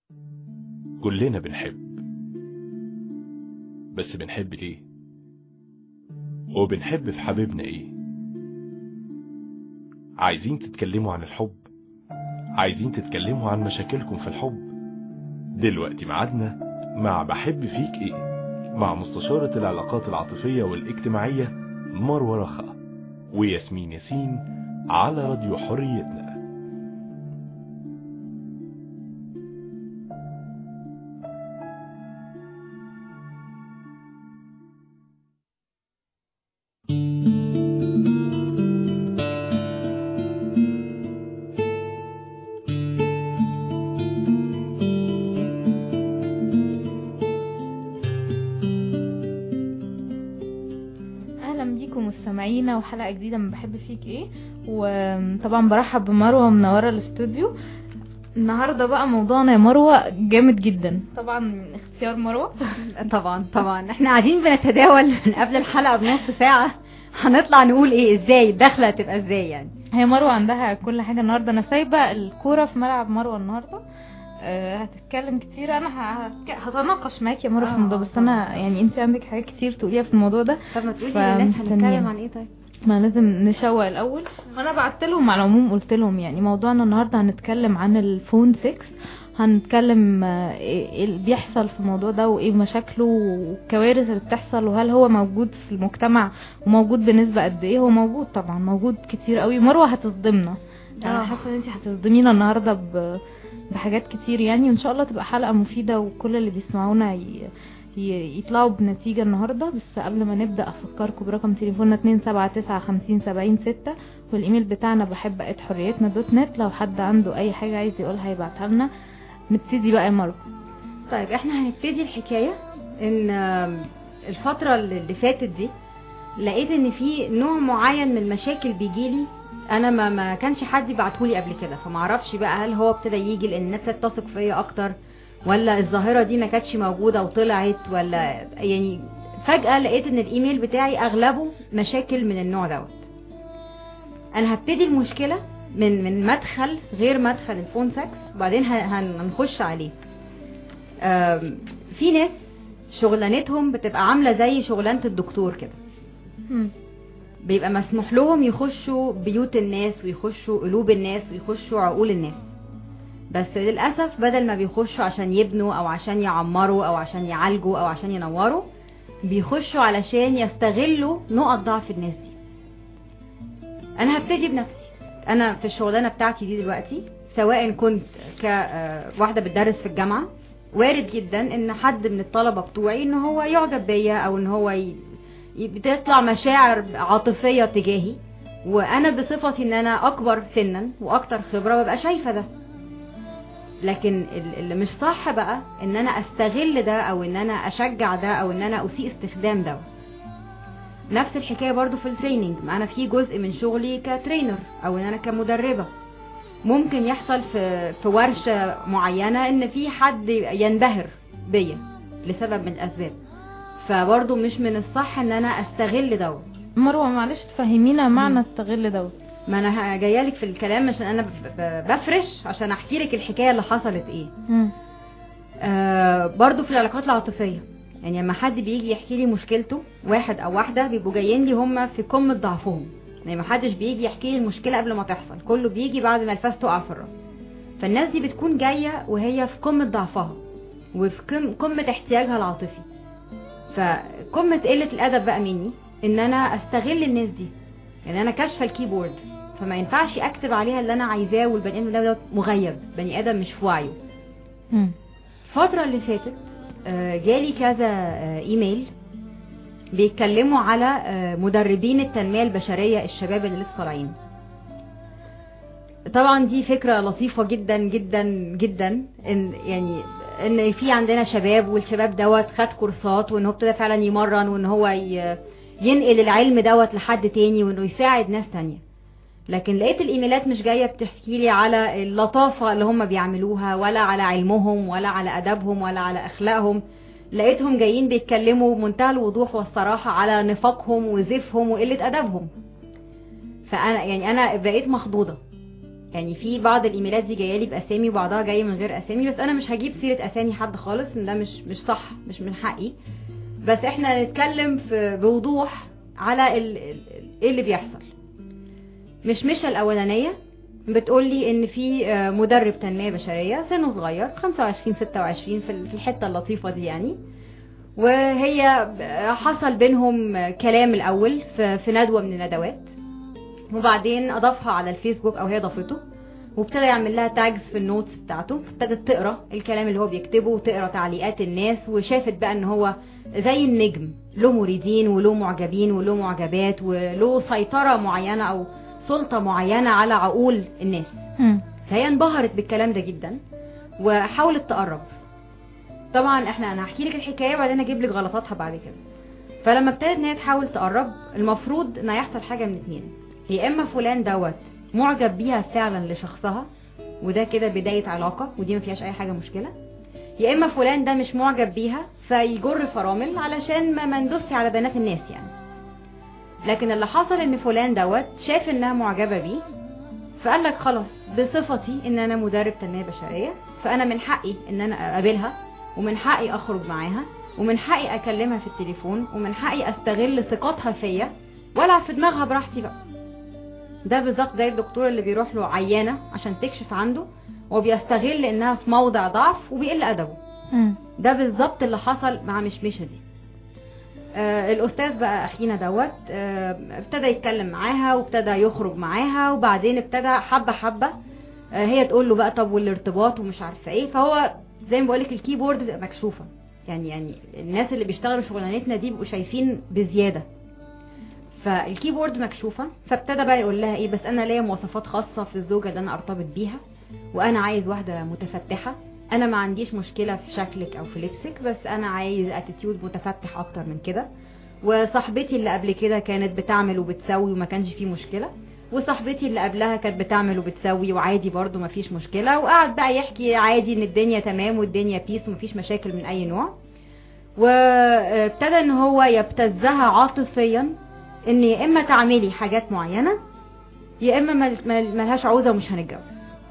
كلنا بنحب بس بنحب ليه وبنحب في حبيبنا ايه عايزين تتكلموا عن الحب عايزين تتكلموا عن مشاكلكم في الحب دلوقتي ميعادنا مع بحب فيك ايه مع مستشارة العلاقات العاطفية والاجتماعية مروة رخا وياسمين ياسين على راديو حريتنا اهلا بيكم مستمعينا وحلقه جديده من بحب فيك ايه وطبعا برحب بمروه منوره الاستوديو النهارده بقى موضوعنا يا مروه جامد جدا طبعا من اختيار مروه طبعا طبعا احنا قاعدين بنتداول من قبل الحلقه بنص ساعه هنطلع نقول ايه ازاي الدخله هتبقى ازاي يعني هي مروه عندها كل حاجه النهارده انا سايبه الكوره في ملعب مروه النهارده أه هتتكلم كتير انا ه- هتك- هتناقش معاكي يا مروه في آه، الموضوع آه، بس انا طبعاً. يعني انت عندك حاجات كتير تقوليها في الموضوع ده طب ما تقولي للناس فمستنيين. هنتكلم عن ايه طيب ما لازم نشوق الاول وانا بعت لهم على العموم قلت لهم يعني موضوعنا النهارده هنتكلم عن الفون 6 هنتكلم آه، ايه إيه اللي بيحصل في الموضوع ده وايه مشاكله والكوارث اللي بتحصل وهل هو موجود في المجتمع وموجود بنسبه قد ايه هو موجود طبعا موجود كتير قوي مروه هتصدمنا انا آه. حاسه ان انت هتصدمينا النهارده ب بحاجات كتير يعني وان شاء الله تبقى حلقه مفيده وكل اللي بيسمعونا ي... ي- يطلعوا بنتيجة النهاردة بس قبل ما نبدأ أفكركم برقم تليفوننا اتنين سبعة تسعة خمسين سبعين ستة والإيميل بتاعنا بحب ات حريتنا دوت نت لو حد عنده أي حاجة عايز يقولها يبعتها لنا نبتدي بقى يا مروة طيب احنا هنبتدي الحكايه ان آم، الفتره اللي فاتت دي لقيت ان في نوع معين من المشاكل بيجيلي انا ما ما كانش حد يبعتهولي قبل كده فما اعرفش بقى هل هو ابتدى يجي لان الناس تثق فيا اكتر ولا الظاهره دي ما كانتش موجوده وطلعت ولا يعني فجاه لقيت ان الايميل بتاعي اغلبه مشاكل من النوع دوت انا هبتدي المشكله من من مدخل غير مدخل الفون سكس وبعدين ه- هن- هنخش عليه آم، في ناس شغلانتهم بتبقى عامله زي شغلانه الدكتور كده بيبقى مسموح لهم يخشوا بيوت الناس ويخشوا قلوب الناس ويخشوا عقول الناس بس للأسف بدل ما بيخشوا عشان يبنوا أو عشان يعمروا أو عشان يعالجوا أو عشان ينوروا بيخشوا علشان يستغلوا نقط ضعف الناس دي أنا هبتدي بنفسي أنا في الشغلانة بتاعتي دي دلوقتي سواء كنت كواحدة بتدرس في الجامعة وارد جدا ان حد من الطلبة بتوعي ان هو يعجب بيا او ان هو ي... ي- بتطلع مشاعر عاطفية تجاهي وانا بصفتي ان انا اكبر سنا واكتر خبرة ببقى شايفة ده لكن ال- اللي مش صح بقى ان انا استغل ده او ان انا اشجع ده او ان انا اسيء استخدام ده نفس الحكاية برضو في التريننج ما انا في جزء من شغلي كترينر او ان انا كمدربة ممكن يحصل في في ورشة معينة ان في حد ينبهر بيا لسبب من الاسباب فبرضو مش من الصح ان انا استغل دوت مروة معلش تفهمينا معنى استغل دوت ما انا جايه لك في الكلام عشان انا ب- ب- بفرش عشان احكي لك الحكايه اللي حصلت ايه مم. آه برضو في العلاقات العاطفيه يعني لما حد بيجي يحكي لي مشكلته واحد او واحده بيبقوا جايين لي هم في قمه ضعفهم يعني ما حدش بيجي يحكي لي المشكله قبل ما تحصل كله بيجي بعد ما الفاس تقع في الراس فالناس دي بتكون جايه وهي في قمه ضعفها وفي قم- قمه احتياجها العاطفي فقمه قله الادب بقى مني ان انا استغل الناس دي يعني انا كاشفه الكيبورد فما ينفعش اكتب عليها اللي انا عايزاه والبني ادم ده مغيب بني ادم مش في وعيه مم. الفترة اللي فاتت آه، جالي كذا آه، ايميل بيتكلموا على آه، مدربين التنمية البشرية الشباب اللي لسه طالعين طبعا دي فكرة لطيفة جدا جدا جدا ان يعني ان في عندنا شباب والشباب دوت خد كورسات وان هو ابتدى فعلا يمرن وان هو ي- ينقل العلم دوت لحد تاني وانه يساعد ناس تانية لكن لقيت الايميلات مش جايه بتحكي لي على اللطافه اللي هم بيعملوها ولا على علمهم ولا على ادبهم ولا على اخلاقهم لقيتهم جايين بيتكلموا بمنتهى الوضوح والصراحه على نفاقهم وزيفهم وقله ادبهم فانا يعني انا بقيت مخضوضه يعني في بعض الايميلات دي جايه لي باسامي وبعضها جاي من غير اسامي بس انا مش هجيب سيره اسامي حد خالص ان ده مش مش صح مش من حقي بس احنا نتكلم في بوضوح على ال- ال- ايه اللي بيحصل مش مش الاولانيه بتقول لي ان في آه، مدرب تنميه بشريه سنه صغير 25 26 في ال- في الحته اللطيفه دي يعني وهي ب- حصل بينهم كلام الاول في في ندوه من الندوات وبعدين اضافها على الفيسبوك او هي ضافته وابتدى يعمل لها تاجز في النوتس بتاعته ابتدت تقرا الكلام اللي هو بيكتبه وتقرا تعليقات الناس وشافت بقى ان هو زي النجم له مريدين وله معجبين وله معجبات وله سيطره معينه او سلطه معينه على عقول الناس مم. فهي انبهرت بالكلام ده جدا وحاولت تقرب طبعا احنا انا هحكي لك الحكايه وبعدين اجيب لك غلطاتها بعد كده فلما ابتدت ان هي تحاول تقرب المفروض ان هيحصل حاجه من اتنين يا اما فلان دوت معجب بيها فعلا لشخصها وده كده بدايه علاقه ودي ما فيهاش اي حاجه مشكله يا اما فلان ده مش معجب بيها فيجر فرامل علشان ما ما ندوسش على بنات الناس يعني لكن اللي حصل ان فلان دوت شاف انها معجبه بيه فقال لك خلاص بصفتي ان انا مدرب تنميه بشريه فانا من حقي ان انا اقابلها ومن حقي اخرج معاها ومن حقي اكلمها في التليفون ومن حقي استغل ثقتها فيا والعب في دماغها براحتي بقى ده بالظبط زي الدكتور اللي بيروح له عيانه عشان تكشف عنده وبيستغل انها في موضع ضعف وبيقل ادبه مم. ده بالظبط اللي حصل مع مشمشة دي آه الاستاذ بقى اخينا دوت آه ابتدى يتكلم معاها وابتدى يخرج معاها وبعدين ابتدى حبه حبه آه هي تقول له بقى طب والارتباط ومش عارفه ايه فهو زي ما بقولك الكيبورد بتبقى مكشوفه يعني يعني الناس اللي بيشتغلوا شغلانتنا دي بيبقوا شايفين بزياده فالكيبورد مكشوفه فابتدى بقى يقول لها ايه بس انا ليا مواصفات خاصه في الزوجه اللي انا ارتبط بيها وانا عايز واحده متفتحه انا ما عنديش مشكله في شكلك او في لبسك بس انا عايز اتيتيود متفتح اكتر من كده وصاحبتي اللي قبل كده كانت بتعمل وبتسوي وما كانش فيه مشكله وصاحبتي اللي قبلها كانت بتعمل وبتسوي وعادي برضو ما فيش مشكله وقعد بقى يحكي عادي ان الدنيا تمام والدنيا بيس ومفيش مشاكل من اي نوع وابتدى ان هو يبتزها عاطفيا ان يا اما تعملي حاجات معينه يا اما مل- مل- ملهاش عوزه ومش هنتجوز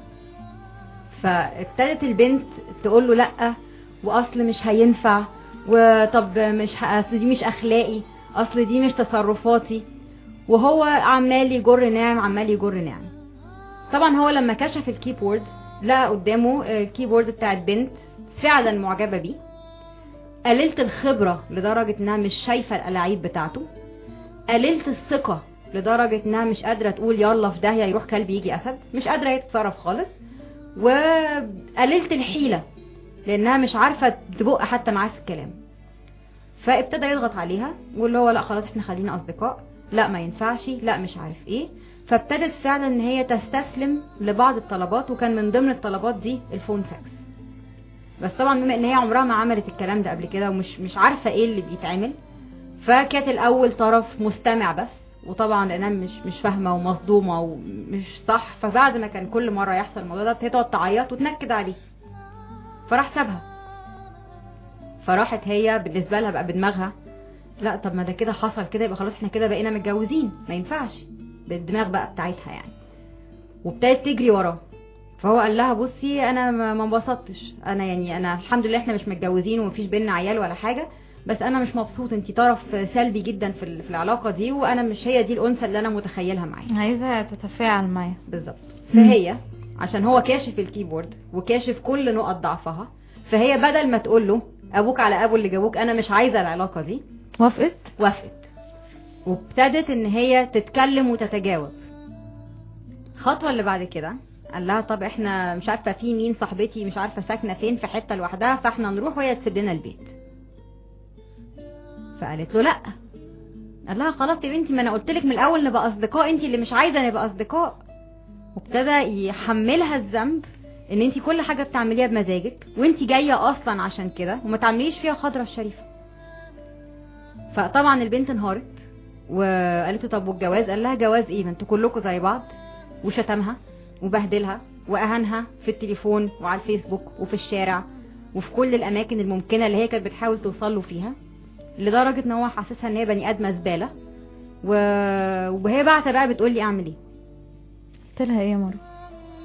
فابتدت البنت تقول له لا واصل مش هينفع وطب مش ه- اصل دي مش اخلاقي اصل دي مش تصرفاتي وهو عمال يجر ناعم عمال يجر ناعم طبعا هو لما كشف الكيبورد لقى قدامه الكيبورد بتاعت بنت فعلا معجبه بيه قليله الخبره لدرجه انها مش شايفه الألاعيب بتاعته قليله الثقه لدرجه انها مش قادره تقول يلا في داهيه يروح كلب يجي اسد مش قادره هي تتصرف خالص وقليله الحيله لانها مش عارفه تبق حتى معاه في الكلام فابتدى يضغط عليها واللي هو لا خلاص احنا خلينا اصدقاء لا ما ينفعش لا مش عارف ايه فابتدت فعلا ان هي تستسلم لبعض الطلبات وكان من ضمن الطلبات دي الفون سكس بس طبعا بما ان هي عمرها ما عملت الكلام ده قبل كده ومش مش عارفه ايه اللي بيتعمل فكانت الاول طرف مستمع بس وطبعا لانها مش مش فاهمه ومصدومه ومش صح فبعد ما كان كل مره يحصل الموضوع ده هي تقعد تعيط وتنكد عليه فراح سابها فراحت هي بالنسبه لها بقى بدماغها لا طب ما ده كده حصل كده يبقى خلاص احنا كده بقينا متجوزين ما ينفعش بالدماغ بقى بتاعتها يعني وابتدت تجري وراه فهو قال لها بصي انا ما ما انبسطتش انا يعني انا الحمد لله احنا مش متجوزين ومفيش بينا عيال ولا حاجه بس انا مش مبسوط انت طرف سلبي جدا في ال- في العلاقه دي وانا مش هي دي الانثى اللي انا متخيلها معايا عايزة تتفاعل معايا بالظبط فهي عشان هو كاشف الكيبورد وكاشف كل نقط ضعفها فهي بدل ما تقول له ابوك على ابو اللي جابوك انا مش عايزه العلاقه دي وافقت وافقت وابتدت ان هي تتكلم وتتجاوب الخطوه اللي بعد كده قال لها طب احنا مش عارفه في مين صاحبتي مش عارفه ساكنه فين في حته لوحدها فاحنا نروح وهي تسيب لنا البيت فقالت له لا قال لها خلاص يا بنتي ما انا قلت لك من الاول نبقى اصدقاء انت اللي مش عايزه نبقى اصدقاء وابتدى يحملها الذنب ان انت كل حاجه بتعمليها بمزاجك وانت جايه اصلا عشان كده وما تعمليش فيها خضره الشريفه فطبعا البنت انهارت وقالت له طب والجواز قال لها جواز ايه ما انتوا كلكم زي بعض وشتمها وبهدلها واهانها في التليفون وعلى الفيسبوك وفي الشارع وفي كل الاماكن الممكنه اللي هي كانت بتحاول توصل له فيها لدرجه ان هو حاسسها ان هي بني ادمه زباله و... وهي بعتها بقى بتقول لي اعمل ايه قلت لها ايه يا مروه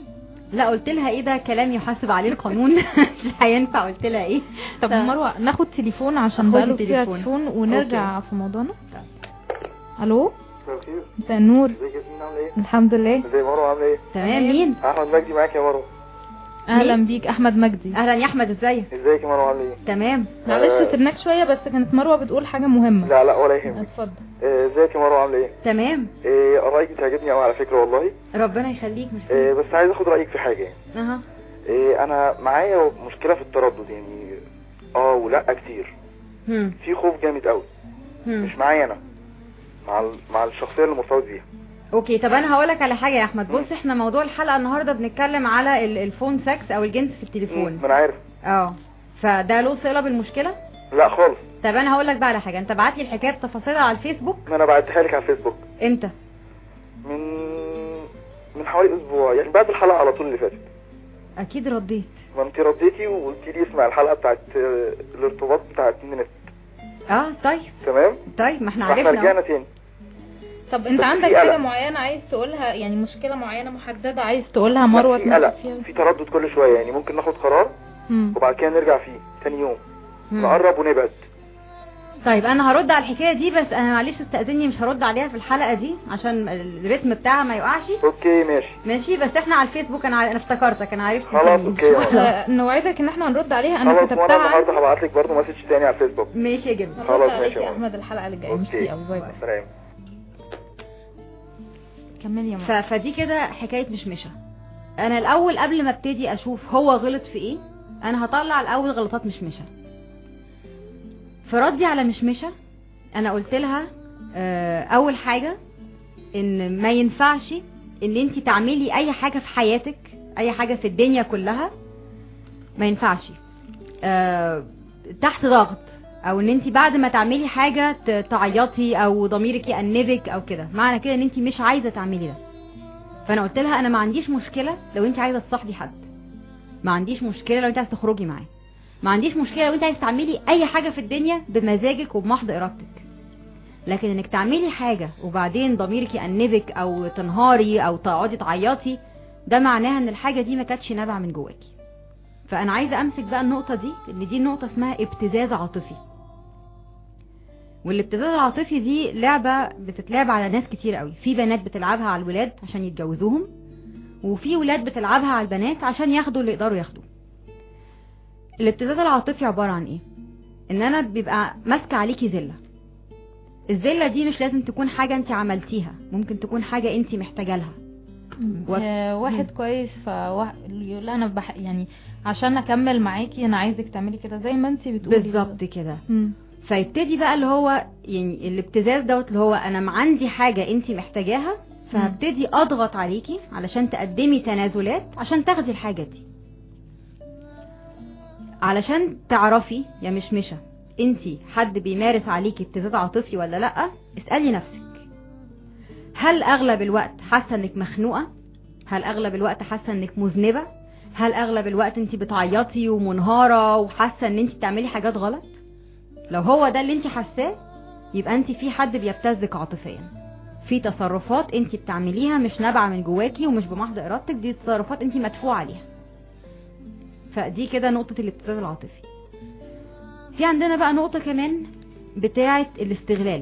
لا قلت لها ايه ده كلام يحاسب عليه القانون مش هينفع قلت لها ايه طب ف- مروه ناخد تليفون عشان خدي بقاله كتير تليفون. تليفون ونرجع في موضوعنا الو مساء الخير مساء النور ازيك يا ياسمين عامله ايه؟ الحمد لله ازي مروه عامله ايه؟ تمام مين احمد مجدي معاك يا مروه اهلا بيك احمد مجدي اهلا يا احمد ازيك ازيك يا مروه عامله ايه؟ تمام معلش سيبناك شويه بس كانت مروه بتقول حاجه مهمه لا لا ولا يهمك اتفضل آه، ازيك يا مروه عامله ايه؟ تمام آه، رايك بتعجبني قوي على فكره والله ربنا يخليك مش آه، بس عايز اخد رايك في حاجه يعني اها آه، انا معايا مشكله في التردد يعني اه ولا كتير هم، في خوف جامد قوي هم. مش معايا انا مع ال- مع الشخصيه اللي مرتبط بيها اوكي طب انا هقولك على حاجه يا احمد بص احنا موضوع الحلقه النهارده بنتكلم على ال- الفون سكس او الجنس في التليفون ما انا عارف اه فده له صله بالمشكله لا خالص طب انا هقولك بقى على حاجه انت بعت لي الحكايه بتفاصيلها على الفيسبوك ما انا بعتها لك على الفيسبوك امتى من من حوالي اسبوع يعني بعد الحلقه على طول اللي فاتت اكيد رديت ما انت رديتي وقلتي لي اسمع الحلقه بتاعت آه، الارتباط بتاعت النت اه طيب تمام طيب ما احنا فاحنا عرفنا رجعنا تاني طب انت بس عندك في حاجه قلق. معينه عايز تقولها يعني مشكله معينه محدده عايز تقولها مروه في قلق تناقش فيها في تردد كل شويه يعني ممكن ناخد قرار مم. وبعد كده نرجع فيه تاني يوم مم. نقرب ونبعد طيب انا هرد على الحكايه دي بس انا معلش استاذني مش هرد عليها في الحلقه دي عشان الريتم بتاعها ما يقعش اوكي ماشي ماشي بس احنا على الفيسبوك انا ع- انا افتكرتك انا عرفت خلاص مين. اوكي آه، نوعدك ان احنا هنرد عليها انا خلاص وانا كتبتها النهارده عندي هبعت لك برضه مسج تاني على الفيسبوك ماشي يا جميل هنرد خلاص عليك ماشي يا يا ماما. احمد الحلقه اللي جايه مش اوكي دي قوي باي باي سلام كملي يا ف... مروه فدي كده حكايه مشمشه انا الاول قبل ما ابتدي اشوف هو غلط في ايه انا هطلع الاول غلطات مشمشه في ردي على مشمشه انا قلت لها آه، اول حاجه ان ما ينفعش ان انت تعملي اي حاجه في حياتك اي حاجه في الدنيا كلها ما ينفعش آه، تحت ضغط او ان انت بعد ما تعملي حاجه ت- تعيطي او ضميرك يأنبك او كده معنى كده ان انت مش عايزه تعملي ده فانا قلت لها انا ما عنديش مشكله لو انت عايزه تصاحبي حد ما عنديش مشكله لو انت عايزه تخرجي معاه ما عنديش مشكله لو انت عايزه تعملي اي حاجه في الدنيا بمزاجك وبمحض ارادتك لكن انك تعملي حاجه وبعدين ضميرك يأنبك او تنهاري او تقعدي تعيطي ده معناها ان الحاجه دي ما كانتش نابعه من جواكي فانا عايزه امسك بقى النقطه دي ان دي نقطه اسمها ابتزاز عاطفي والابتزاز العاطفي دي لعبه بتتلعب على ناس كتير قوي في بنات بتلعبها على الولاد عشان يتجوزوهم وفي ولاد بتلعبها على البنات عشان ياخدوا اللي يقدروا ياخدوه الابتزاز العاطفي عباره عن ايه ان انا بيبقى ماسكه عليكي زله الزله دي مش لازم تكون حاجه انت عملتيها ممكن تكون حاجه انت محتاجه لها و- آه، واحد كويس فيقول انا بح... يعني عشان اكمل معاكي انا عايزك تعملي كده زي ما انت بتقولي بالظبط كده مم. فيبتدي بقى اللي هو يعني الابتزاز دوت اللي هو انا عندي حاجه انت محتاجاها فهبتدي اضغط عليكي علشان تقدمي تنازلات عشان تاخدي الحاجه دي علشان تعرفي يا مشمشه انت حد بيمارس عليكي ابتزاز عاطفي ولا لا اسالي نفسك هل اغلب الوقت حاسه انك مخنوقه هل اغلب الوقت حاسه انك مذنبه هل اغلب الوقت انت بتعيطي ومنهاره وحاسه ان انت بتعملي حاجات غلط لو هو ده اللي انت حاساه يبقى انت في حد بيبتزك عاطفيا في تصرفات انت بتعمليها مش نابعه من جواكي ومش بمحض ارادتك دي تصرفات انت مدفوعه عليها فدي كده نقطه الابتزاز العاطفي في عندنا بقى نقطه كمان بتاعه الاستغلال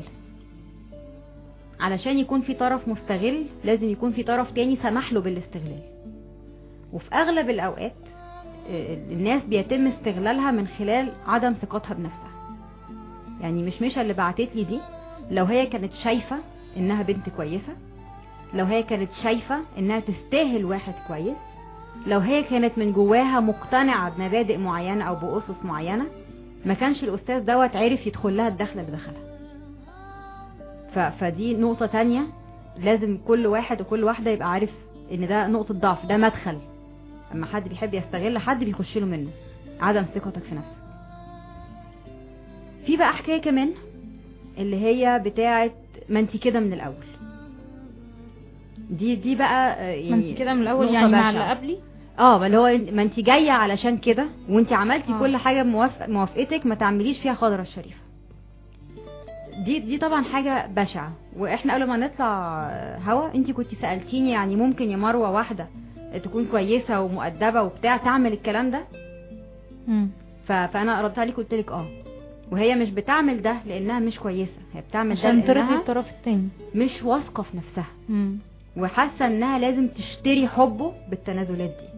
علشان يكون في طرف مستغل لازم يكون في طرف تاني سمح له بالاستغلال وفي اغلب الاوقات آه، الناس بيتم استغلالها من خلال عدم ثقتها بنفسها يعني مش مشا اللي بعتت لي دي لو هي كانت شايفة انها بنت كويسة لو هي كانت شايفة انها تستاهل واحد كويس لو هي كانت من جواها مقتنعة بمبادئ معينة او بأسس معينة ما كانش الاستاذ دوت عرف يدخل لها الدخلة اللي دخلها ف... فدي نقطة تانية لازم كل واحد وكل واحدة يبقى عارف ان ده نقطة ضعف ده مدخل اما حد بيحب يستغل حد بيخش له منه عدم ثقتك في نفسك في بقى حكايه كمان اللي هي بتاعه ما انت كده من الاول دي دي بقى آه، يعني ما انت كده من الاول نقطة يعني مع بشعة. اللي قبلي اه ما اللي هو ما انت جايه علشان كده وانت عملتي آه. كل حاجه بموافق موافقتك ما تعمليش فيها خضره الشريفه دي دي طبعا حاجه بشعه واحنا قبل ما نطلع هوا انت كنت سالتيني يعني ممكن يا مروه واحده تكون كويسه ومؤدبه وبتاع تعمل الكلام ده مم. ف... فانا ردت عليك قلت لك اه وهي مش بتعمل ده لانها مش كويسه هي بتعمل ده عشان ترضي لانها الطرف التاني مش واثقه في نفسها مم. وحاسه انها لازم تشتري حبه بالتنازلات دي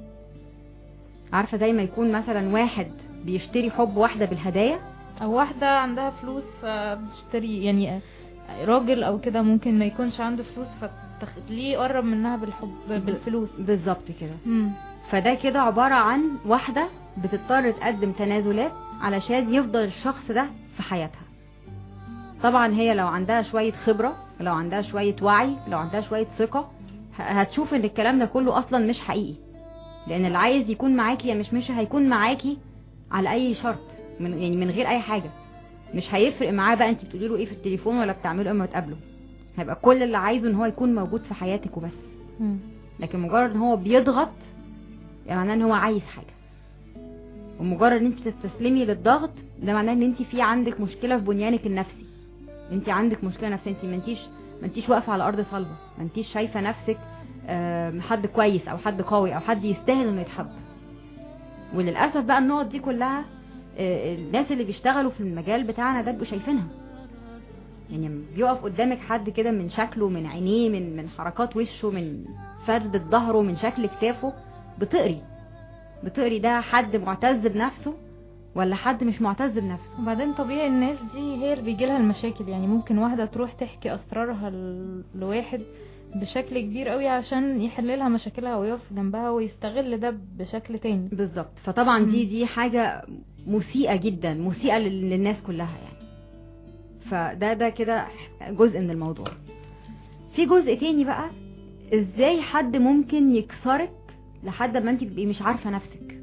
عارفه زي ما يكون مثلا واحد بيشتري حب واحده بالهدايا او واحدة عندها فلوس فبتشتري يعني راجل او كده ممكن ما يكونش عنده فلوس فتخليه يقرب منها بالحب بالفلوس بالظبط كده مم. فده كده عباره عن واحده بتضطر تقدم تنازلات علشان يفضل الشخص ده في حياتها طبعا هي لو عندها شويه خبره لو عندها شويه وعي لو عندها شويه ثقه ه- هتشوف ان الكلام ده كله اصلا مش حقيقي لان اللي عايز يكون معاكي يا مش مش هيكون معاكي على اي شرط من يعني من غير اي حاجه مش هيفرق معاه بقى انت بتقولي له ايه في التليفون ولا بتعملوا ايه اما تقابلوا هيبقى كل اللي عايزه ان هو يكون موجود في حياتك وبس مم. لكن مجرد ان هو بيضغط يعني معناه ان هو عايز حاجه ومجرد ان انت تستسلمي للضغط ده معناه ان انت في عندك مشكله في بنيانك النفسي انت عندك مشكله نفسيه انت ما انتيش ما انتيش واقفه على ارض صلبه ما انتيش شايفه نفسك آم، حد كويس او حد قوي او حد يستاهل انه يتحب وللاسف بقى النقط دي كلها آه، الناس اللي بيشتغلوا في المجال بتاعنا ده بيبقوا شايفينها يعني لما بيقف قدامك حد كده من شكله من عينيه من من حركات وشه من فردة ظهره من شكل كتافه بتقري بتقري ده حد معتز بنفسه ولا حد مش معتز بنفسه وبعدين طبيعي الناس دي هي اللي بيجي لها المشاكل يعني ممكن واحدة تروح تحكي اسرارها ل- لواحد بشكل كبير قوي عشان يحل لها مشاكلها ويقف جنبها ويستغل ده بشكل تاني بالظبط فطبعا دي مم. دي حاجة مسيئة جدا مسيئة لل- للناس كلها يعني فده ده كده جزء من الموضوع في جزء تاني بقى ازاي حد ممكن يكسرك لحد ما انت تبقي مش عارفة نفسك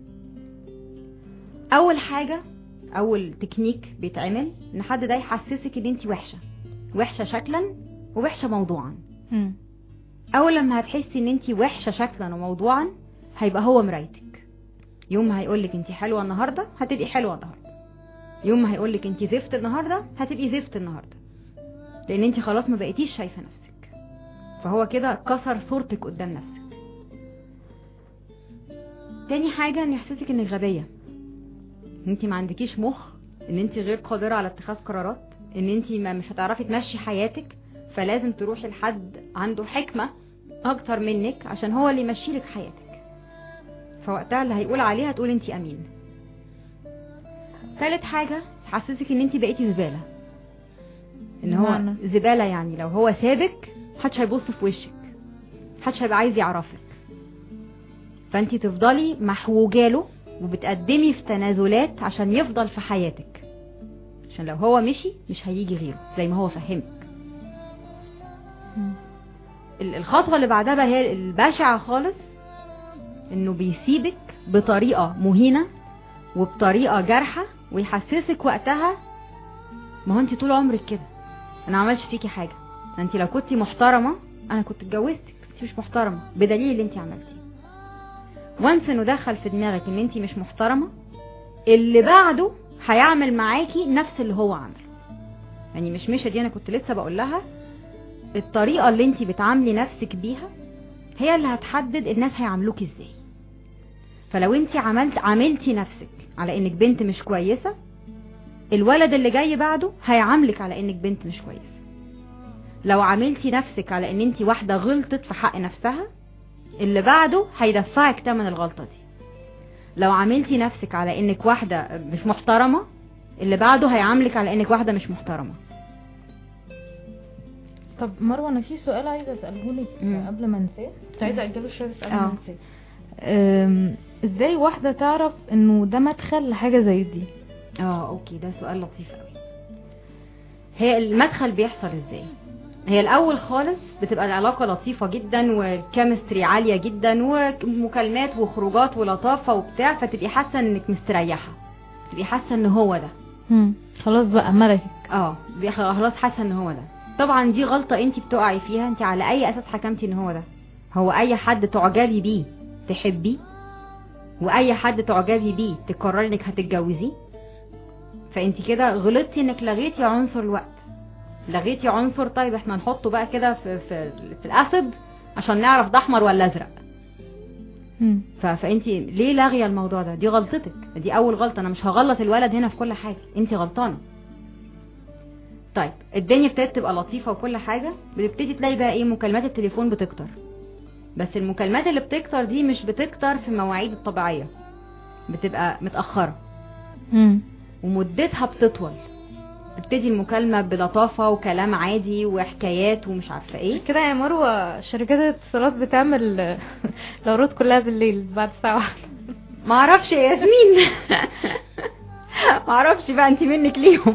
اول حاجة اول تكنيك بيتعمل ان حد ده يحسسك ان انت وحشة وحشة شكلا ووحشة موضوعا مم. اول لما هتحسي ان انت وحشة شكلا وموضوعا هيبقى هو مرايتك يوم ما هيقولك انت حلوة النهاردة هتبقي حلوة النهاردة يوم ما هيقولك انت زفت النهاردة هتبقي زفت النهاردة لان انت خلاص ما بقيتيش شايفة نفسك فهو كده كسر صورتك قدام نفسك تاني حاجة ان يحسسك انك غبية ان انت ما عندكيش مخ ان انت غير قادرة على اتخاذ قرارات ان انت ما مش هتعرفي تمشي حياتك فلازم تروحي لحد عنده حكمة اكتر منك عشان هو اللي يمشي لك حياتك فوقتها اللي هيقول عليها تقول انت امين ثالث حاجة تحسسك ان انت بقيتي زبالة ان هو بمعنى؟ زبالة يعني لو هو سابك محدش هيبص في وشك محدش هيبقى عايز يعرفك فانت تفضلي محوجاله وبتقدمي في تنازلات عشان يفضل في حياتك عشان لو هو مشي مش هيجي غيره زي ما هو فهمك مم. ال- الخطوة اللي بعدها بقى هي البشعة خالص انه بيسيبك بطريقة مهينة وبطريقة جارحة ويحسسك وقتها ما هو انت طول عمرك كده انا ما عملش فيكي حاجة انت لو كنتي محترمة انا كنت اتجوزتك بس انت مش محترمة بدليل اللي انت عملتيه وانس انه دخل في دماغك ان انت مش محترمة اللي بعده هيعمل معاكي نفس اللي هو عمله يعني مش مشة دي انا كنت لسه بقول لها الطريقة اللي انت بتعاملي نفسك بيها هي اللي هتحدد الناس هيعاملوك ازاي فلو انت عملت عاملتي نفسك على انك بنت مش كويسة الولد اللي جاي بعده هيعاملك على انك بنت مش كويسة لو عاملتي نفسك على ان انت واحدة غلطت في حق نفسها اللي بعده هيدفعك تمن الغلطة دي لو عاملتي نفسك على انك واحدة مش محترمة اللي بعده هيعاملك على انك واحدة مش محترمة طب مروه انا في سؤال عايزه اساله لك مم. قبل ما انساه كنت عايزه اجله شويه بس قبل اه. ما انساه أم، ازاي واحده تعرف انه ده مدخل لحاجه زي دي اه اوكي ده سؤال لطيف قوي هي المدخل بيحصل ازاي هي الاول خالص بتبقى العلاقه لطيفه جدا والكيمستري عاليه جدا ومكالمات وخروجات ولطافه وبتاع فتبقي حاسه انك مستريحه تبقي حاسه ان هو ده مم. خلاص بقى ملكك اه بي- خلاص حاسه ان هو ده طبعا دي غلطه انت بتقعي فيها انت على اي اساس حكمتي ان هو ده هو اي حد تعجبي بيه تحبيه واي حد تعجبي بيه تقرري انك هتتجوزيه فانت كده غلطتي انك لغيتي عنصر الوقت لغيتي عنصر طيب احنا نحطه بقى كده في في في الاسد عشان نعرف ده احمر ولا ازرق مم. ف... فانت ليه لاغيه الموضوع ده دي غلطتك دي اول غلطه انا مش هغلط الولد هنا في كل حاجه انت غلطانه طيب الدنيا ابتدت تبقى لطيفه وكل حاجه بتبتدي تلاقي بقى ايه مكالمات التليفون بتكتر بس المكالمات اللي بتكتر دي مش بتكتر في مواعيد الطبيعيه بتبقى متاخره مم. ومدتها بتطول تبتدي المكالمه بلطافه وكلام عادي وحكايات ومش عارفه ايه مش كده يا مروة شركات الاتصالات بتعمل العروض كلها بالليل بعد الساعة واحدة ما اعرفش يا ياسمين ما اعرفش بقى انت منك ليهم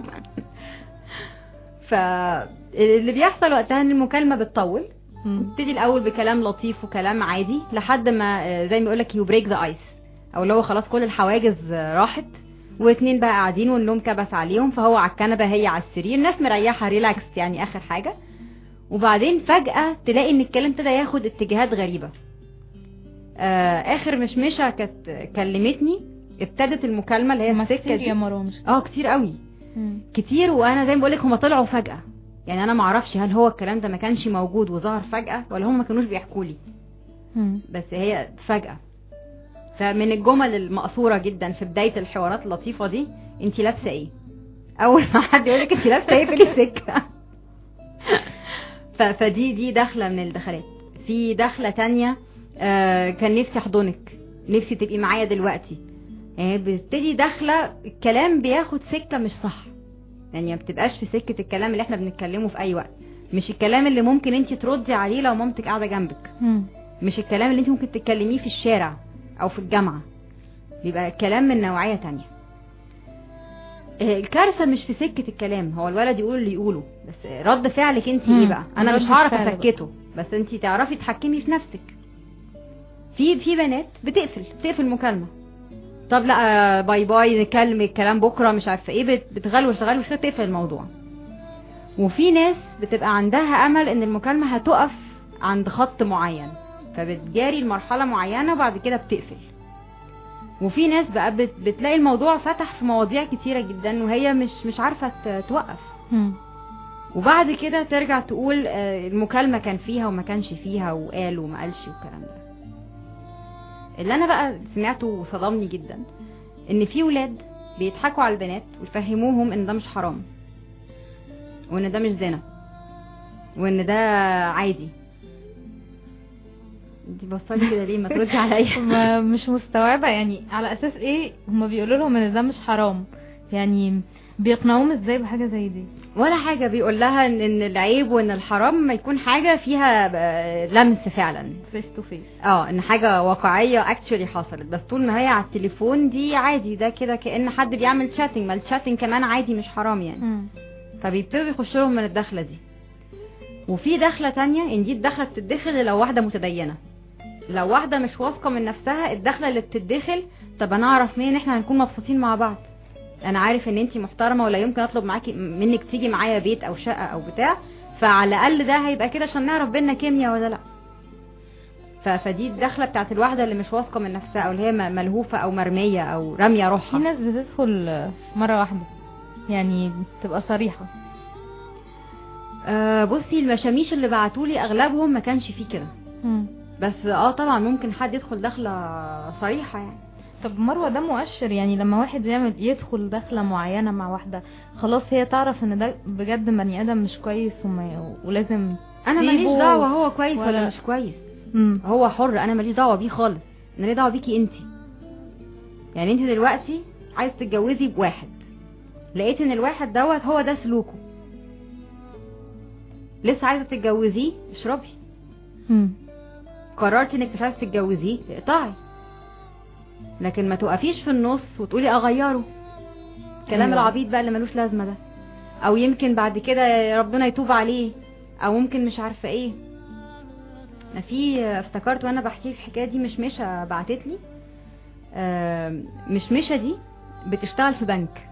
فاللي بيحصل وقتها ان المكالمه بتطول مم. بتبتدي الاول بكلام لطيف وكلام عادي لحد ما آه، زي ما يقول لك يو بريك ذا ايس او اللي هو خلاص كل الحواجز آه، راحت واتنين بقى قاعدين والنوم كبس عليهم فهو على الكنبه هي على السرير الناس مريحه ريلاكس يعني اخر حاجه وبعدين فجاه تلاقي ان الكلام ابتدى ياخد اتجاهات غريبه آه اخر مشمشه كانت كلمتني ابتدت المكالمه اللي هي ما السكه كتير دي يا مروة مش اه كتير قوي مم. كتير وانا زي ما بقول لك هم طلعوا فجاه يعني انا ما اعرفش هل هو الكلام ده ما كانش موجود وظهر فجاه ولا هم ما كانوش بيحكوا لي مم. بس هي فجاه فمن الجمل المقصوره جدا في بدايه الحوارات اللطيفه دي انت لابسه ايه اول ما حد يقول لك انت لابسه ايه في السكه ف- فدي دي داخله من الدخلات في دخله تانية آه كان نفسي احضنك نفسي تبقي معايا دلوقتي يعني بتبتدي داخله الكلام بياخد سكه مش صح يعني ما بتبقاش في سكه الكلام اللي احنا بنتكلمه في اي وقت مش الكلام اللي ممكن انت تردي عليه لو مامتك قاعده جنبك مم. مش الكلام اللي انت ممكن تتكلميه في الشارع او في الجامعة بيبقى الكلام من نوعية تانية آه، الكارثة مش في سكة الكلام هو الولد يقول اللي يقوله بس رد فعلك انت مم. ايه بقى انا مش رد هعرف الفعل بقى. اسكته بس انت تعرفي تحكمي في نفسك في في بنات بتقفل بتقفل مكالمة طب لا آه، باي باي نكلم الكلام بكره مش عارفه ايه بت- بتغلوش تغلوش كده تقفل الموضوع وفي ناس بتبقى عندها امل ان المكالمه هتقف عند خط معين فبتجاري لمرحله معينه وبعد كده بتقفل وفي ناس بقى بت- بتلاقي الموضوع فتح في مواضيع كتيره جدا وهي مش مش عارفه ت- توقف مم. وبعد كده ترجع تقول آه، المكالمة كان فيها وما كانش فيها وقال وما قالش والكلام ده اللي انا بقى سمعته وصدمني جدا ان في ولاد بيضحكوا على البنات ويفهموهم ان ده مش حرام وان ده مش زنا وان ده عادي انت بصلي كده ليه ما تردي عليا ما مش مستوعبة يعني على اساس ايه هما بيقولوا لهم ان ده مش حرام يعني بيقنعوهم ازاي بحاجة زي دي ولا حاجة بيقول لها ان إن العيب وان الحرام ما يكون حاجة فيها آه، لمس فعلا فيس تو فيس اه ان حاجة واقعية اكشولي حصلت بس طول ما هي على التليفون دي عادي ده كده كأن حد بيعمل شاتنج ما الشاتنج كمان عادي مش حرام يعني فبيبتدوا يخشوا لهم من الدخلة دي وفي دخلة تانية ان دي الدخلة بتتدخل لو واحدة متدينة لو واحدة مش واثقة من نفسها الدخلة اللي بتتدخل طب انا اعرف منين احنا هنكون مبسوطين مع بعض انا عارف ان انتي محترمة ولا يمكن اطلب معاكي منك تيجي معايا بيت او شقة او بتاع فعلى الاقل ده هيبقى كده عشان نعرف بينا كيمياء ولا لا ف- فدي الدخلة بتاعت الواحدة اللي مش واثقة من نفسها او اللي هي م- ملهوفة او مرمية او رامية في روحها ناس بتدخل مرة واحدة يعني بتبقى صريحة آه بصي المشاميش اللي بعتولي اغلبهم ما كانش فيه كده مم. بس اه طبعا ممكن حد يدخل دخلة صريحة يعني طب مروة ده مؤشر يعني لما واحد يعمل يدخل دخلة معينة مع واحدة خلاص هي تعرف ان ده بجد بني ادم مش كويس وما ولازم انا ماليش سيبه دعوة هو كويس ولا, ولا- مش كويس مم. هو حر انا ماليش دعوة بيه خالص انا ليه دعوة بيكي انتي يعني انت دلوقتي عايز تتجوزي بواحد لقيت ان الواحد دوت هو ده سلوكه لسه عايزة تتجوزيه اشربي مم. قررتي انك مش عايزة تتجوزيه اقطعي لكن ما توقفيش في النص وتقولي اغيره كلام أيوة. العبيط بقى اللي ملوش لازمه ده او يمكن بعد كده ربنا يتوب عليه او ممكن مش عارفه ايه انا في افتكرت وانا بحكي في الحكايه دي مشمشه بعتت لي مشمشه دي بتشتغل في بنك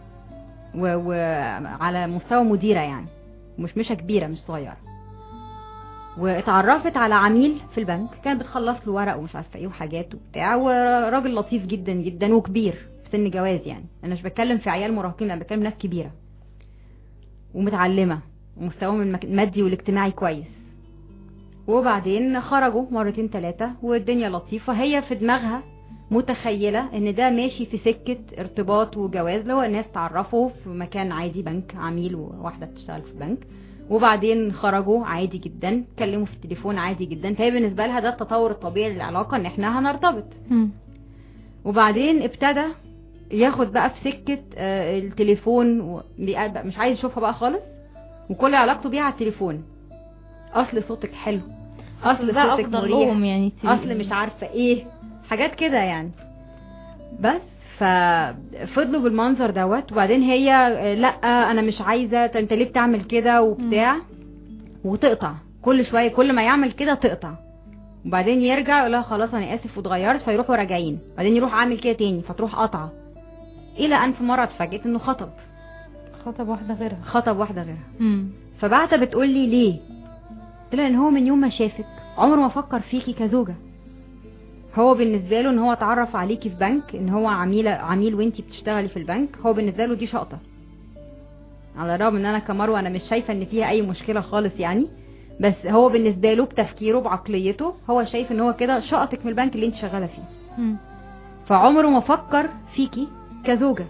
وعلى مستوى مديره يعني مشمشه كبيره مش صغيره واتعرفت على عميل في البنك كانت بتخلص له ورق ومش عارفه ايه وحاجات وبتاع وراجل لطيف جدا جدا وكبير في سن جواز يعني انا مش بتكلم في عيال مراهقين انا بتكلم ناس كبيره ومتعلمه ومستواهم المك- المادي والاجتماعي كويس وبعدين خرجوا مرتين ثلاثة والدنيا لطيفة هي في دماغها متخيلة ان ده ماشي في سكة ارتباط وجواز لو الناس تعرفوا في مكان عادي بنك عميل وواحدة بتشتغل في بنك وبعدين خرجوا عادي جدا اتكلموا في التليفون عادي جدا فهي بالنسبة لها ده التطور الطبيعي للعلاقة ان احنا هنرتبط مم. وبعدين ابتدى ياخد بقى في سكة آه، التليفون و- بقى- بقى مش عايز يشوفها بقى خالص وكل علاقته بيها على التليفون اصل صوتك حلو اصل ده صوتك افضل مريح لهم يعني اصل مش عارفه ايه حاجات كده يعني بس ففضلوا بالمنظر دوت وبعدين هي آه، لا انا مش عايزه طب انت ليه بتعمل كده وبتاع وتقطع كل شويه كل ما يعمل كده تقطع وبعدين يرجع يقول لها خلاص انا اسف واتغيرت فيروحوا راجعين بعدين يروح عامل كده تاني فتروح قطعه الى ان في مره اتفاجئت انه خطب خطب واحدة غيرها خطب واحده غيرها مم. فبعتها بتقول لي ليه قلت لها ان هو من يوم ما شافك عمره ما فكر فيكي كزوجة هو بالنسبة له ان هو اتعرف عليكي في بنك ان هو عميلة عميل وانتي بتشتغلي في البنك هو بالنسبة له دي شقطة على الرغم ان انا كمروة انا مش شايفة ان فيها اي مشكلة خالص يعني بس هو بالنسبة له بتفكيره بعقليته هو شايف ان هو كده شقطك من البنك اللي انت شغالة فيه مم. فعمره ما فكر فيكي كزوجة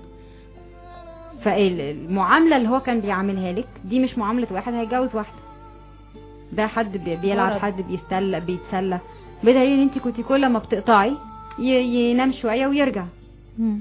فالمعاملة اللي هو كان بيعاملها لك دي مش معاملة واحد هيتجوز واحدة ده حد بي- بيلعب غرض. حد بيستل بيتسلى بدليل ان انت كنت كل ما بتقطعي ي- ينام شوية ويرجع مم.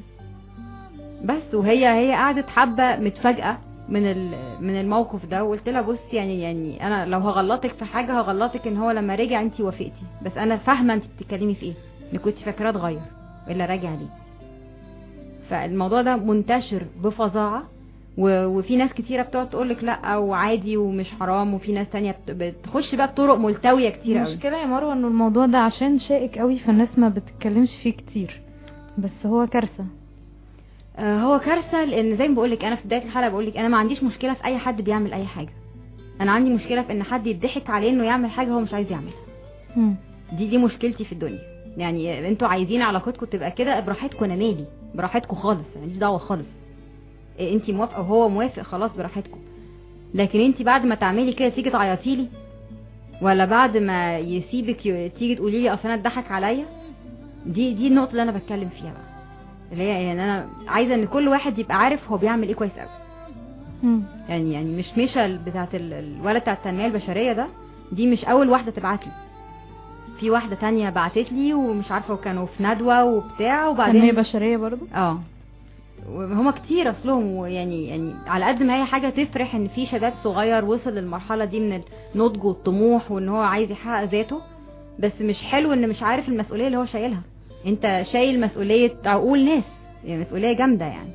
بس وهي هي قعدت حبة متفاجئة من ال- من الموقف ده وقلت لها بص يعني يعني انا لو هغلطك في حاجة هغلطك ان هو لما رجع انت وافقتي بس انا فاهمة انت بتتكلمي في ايه ان كنت فاكراه اتغير الا راجع ليه فالموضوع ده منتشر بفظاعة و- وفي ناس كتيرة بتقعد تقولك لا وعادي ومش حرام وفي ناس تانية بت- بتخش بقى بطرق ملتوية كتير قوي المشكلة يا مروة انه الموضوع ده عشان شائك قوي فالناس ما بتتكلمش فيه كتير بس هو كارثة آه، هو كارثه لان زي ما بقولك انا في بدايه الحلقه بقولك انا ما عنديش مشكله في اي حد بيعمل اي حاجه انا عندي مشكله في ان حد يضحك عليه انه يعمل حاجه هو مش عايز يعملها مم. دي دي مشكلتي في الدنيا يعني انتوا عايزين علاقتكم تبقى كده براحتكم انا مالي براحتكم خالص ماليش دعوه خالص إيه، انت موافقه وهو موافق خلاص براحتكم لكن انت بعد ما تعملي كده تيجي تعيطي لي ولا بعد ما يسيبك ي- تيجي تقولي لي اصل انا اتضحك عليا دي دي النقطه اللي انا بتكلم فيها بقى اللي هي يعني انا عايزه ان كل واحد يبقى عارف هو بيعمل ايه كويس قوي مم. يعني يعني مش ميشا بتاعت ال- الولد بتاع التنميه البشريه ده دي مش اول واحده تبعت لي في واحده تانية بعتت لي ومش عارفه وكانوا في ندوه وبتاع تنمية وبعدين بشرية برضو اه هما كتير اصلهم ويعني يعني على قد ما هي حاجه تفرح ان في شباب صغير وصل للمرحله دي من النضج والطموح وان هو عايز يحقق ذاته بس مش حلو ان مش عارف المسؤوليه اللي هو شايلها انت شايل مسؤوليه عقول ناس يعني مسؤوليه جامده يعني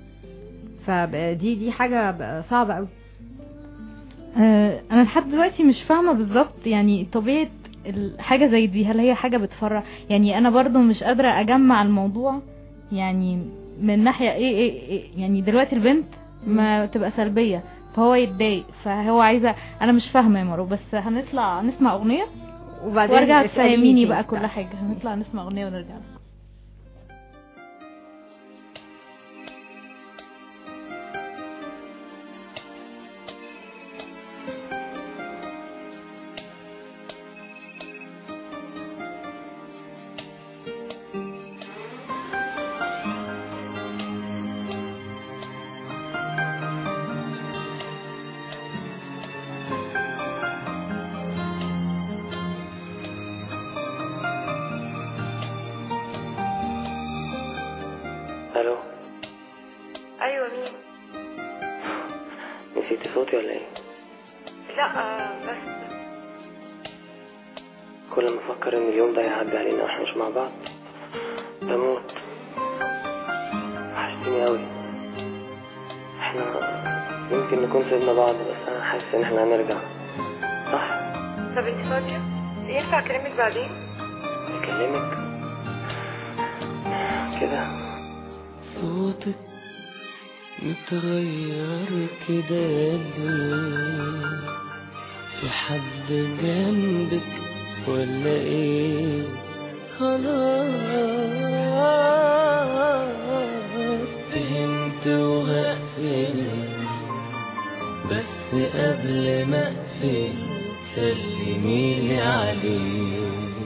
فدي دي حاجه بقى صعبه قوي آه، انا لحد دلوقتي مش فاهمه بالظبط يعني طبيعه الحاجه زي دي هل هي حاجه بتفرح يعني انا برضو مش قادره اجمع الموضوع يعني من ناحيه ايه ايه, إيه يعني دلوقتي البنت ما تبقى سلبيه فهو يتضايق فهو عايزه انا مش فاهمه يا مارو بس هنطلع نسمع اغنيه وبعدين وارجع اسأليني تفهميني تاني. بقى كل حاجه هنطلع نسمع اغنيه ونرجع لكم الو ايوه مين نسيتي صوتي ولا ايه لا آه، بس كل ما افكر ان اليوم ده هيعدي علينا واحنا مش مع بعض بموت وحشتيني قوي احنا يمكن نكون سيبنا بعض بس انا حاسس ان احنا هنرجع صح طب انت فاضيه ينفع اكلمك بعدين اكلمك كده صوتك متغير كده ليه في حد جنبك ولا ايه خلاص فهمت وهقفل بس قبل ما اقفل سلميلي عليه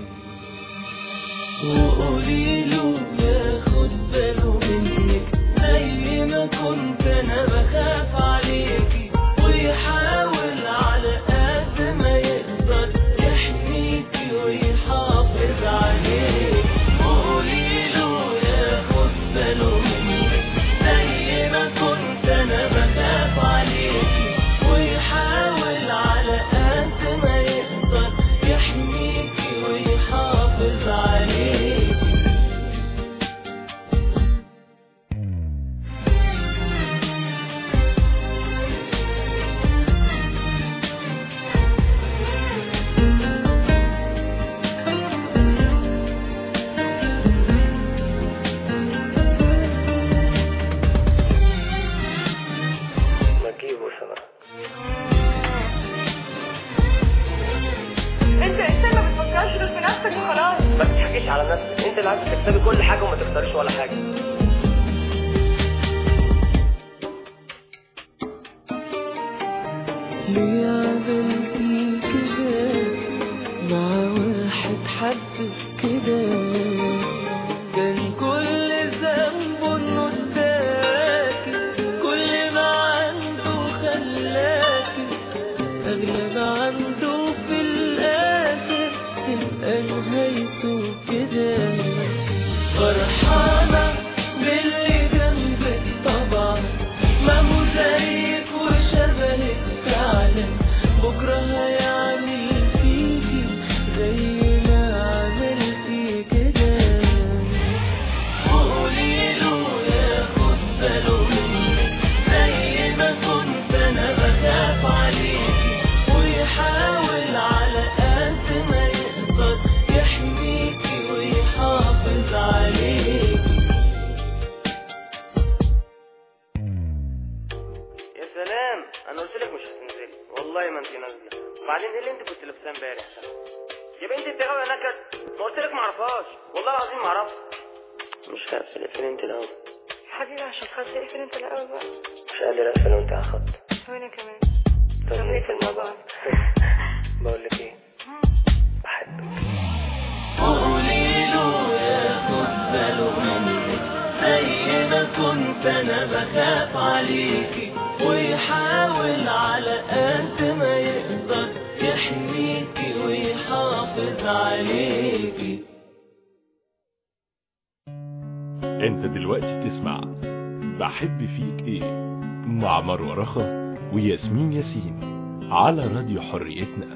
وقولي له ياخد باله منك زي ما كنت انا بخاف عليكي ويحاول على قد ما يقدر يحميكي ويحافظ عليك وقولي له ياخد باله منك زي ما كنت انا بخاف عليكي ويحاول على قد ما يقدر يحميكي ويحافظ عليك ما تجيبه سوا انت انت ما بتفكرش غير في نفسك وخلاص ما تضحكيش على نفسك انت اللي عايزه تكسبي كل حاجه وما تخسريش ولا حاجه ليه عملتي كده مع واحد حد كده كان كل ذنبه انه اداكي كل ما عنده خلاكي اغلى ما عنده في الاخر تبقى نهايته كده فرحانة باللي جنبك طبعا ما هو زيك وشبهك فعلا بكرة هيعمل فيكي زي ما عملتي كده وقولي له ياخد باله منك زي ما كنت انا بخاف عليكي ويحاول على قد ما يقدر يحميكي ويحافظ عليكي يا سلام انا قلت لك مش هتنزلي والله ما انت نازله وبعدين ايه اللي انت كنت لابساه امبارح ده يا بنتي انت غاويه نكد ما قلت لك ما اعرفهاش والله العظيم ما اعرفها مش هقفل اقفل انت الاول يا حبيبي عشان خاطري اقفل انت الاول بقى مش قادر اقفل وانت على الخط وانا كمان طب طب ايه نقفل مع بعض بقول لك ايه بحبك وقولي له ياخد باله منك زي ما كنت انا بخاف عليكي ويحاول على قد ما يقدر يحميكي ويحافظ عليكي انت دلوقتي بتسمع بحب فيك ايه مع مروة رخا وياسمين ياسين على راديو حريتنا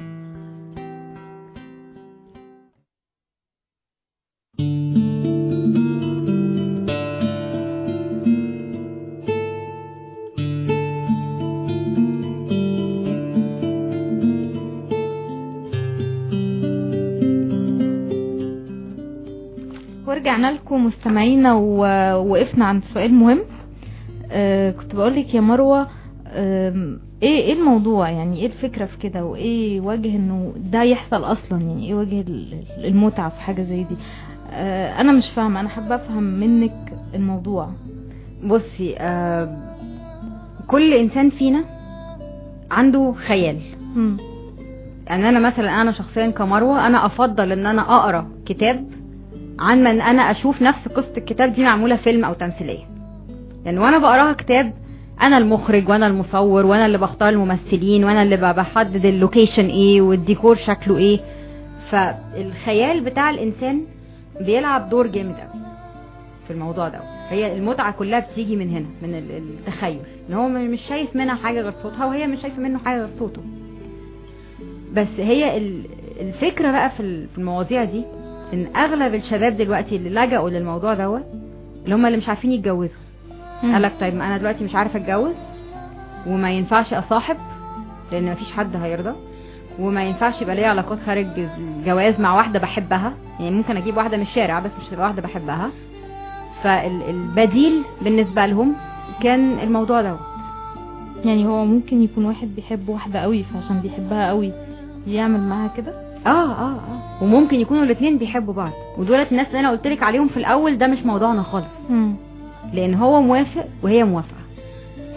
ورجعنا لكم مستمعينا ووقفنا عند سؤال مهم آه كنت بقولك يا مروة آم، ايه ايه الموضوع يعني ايه الفكرة في كده وايه وجه انه ده يحصل اصلا يعني ايه وجه ال- المتعة في حاجة زي دي آه انا مش فاهمة انا حابة افهم منك الموضوع بصي آه كل انسان فينا عنده خيال مم. يعني انا مثلا انا شخصيا كمروه انا افضل ان انا اقرا كتاب عن ما ان انا اشوف نفس قصه الكتاب دي معموله فيلم او تمثيليه لان وانا بقراها كتاب انا المخرج وانا المصور وانا اللي بختار الممثلين وانا اللي ب- بحدد اللوكيشن ايه والديكور شكله ايه فالخيال بتاع الانسان بيلعب دور جامد قوي في الموضوع ده هي المتعه كلها بتيجي من هنا من ال- التخيل ان هو مش شايف منها حاجه غير صوتها وهي مش شايفه منه حاجه غير صوته بس هي ال- الفكرة بقى في ال- في المواضيع دي ان اغلب الشباب دلوقتي اللي لجأوا للموضوع دوت اللي هم اللي مش عارفين يتجوزوا مم. قالك طيب ما انا دلوقتي مش عارفه اتجوز وما ينفعش اصاحب لان مفيش حد هيرضى وما ينفعش يبقى ليا علاقات خارج الجواز مع واحده بحبها يعني ممكن اجيب واحده من الشارع بس مش تبقى واحده بحبها فالبديل بالنسبه لهم كان الموضوع دوت يعني هو ممكن يكون واحد بيحب واحدة قوي فعشان بيحبها قوي يعمل معاها كده اه اه اه وممكن يكونوا الاثنين بيحبوا بعض ودولت الناس اللي انا قلت لك عليهم في الاول ده مش موضوعنا خالص مم. لان هو موافق وهي موافقه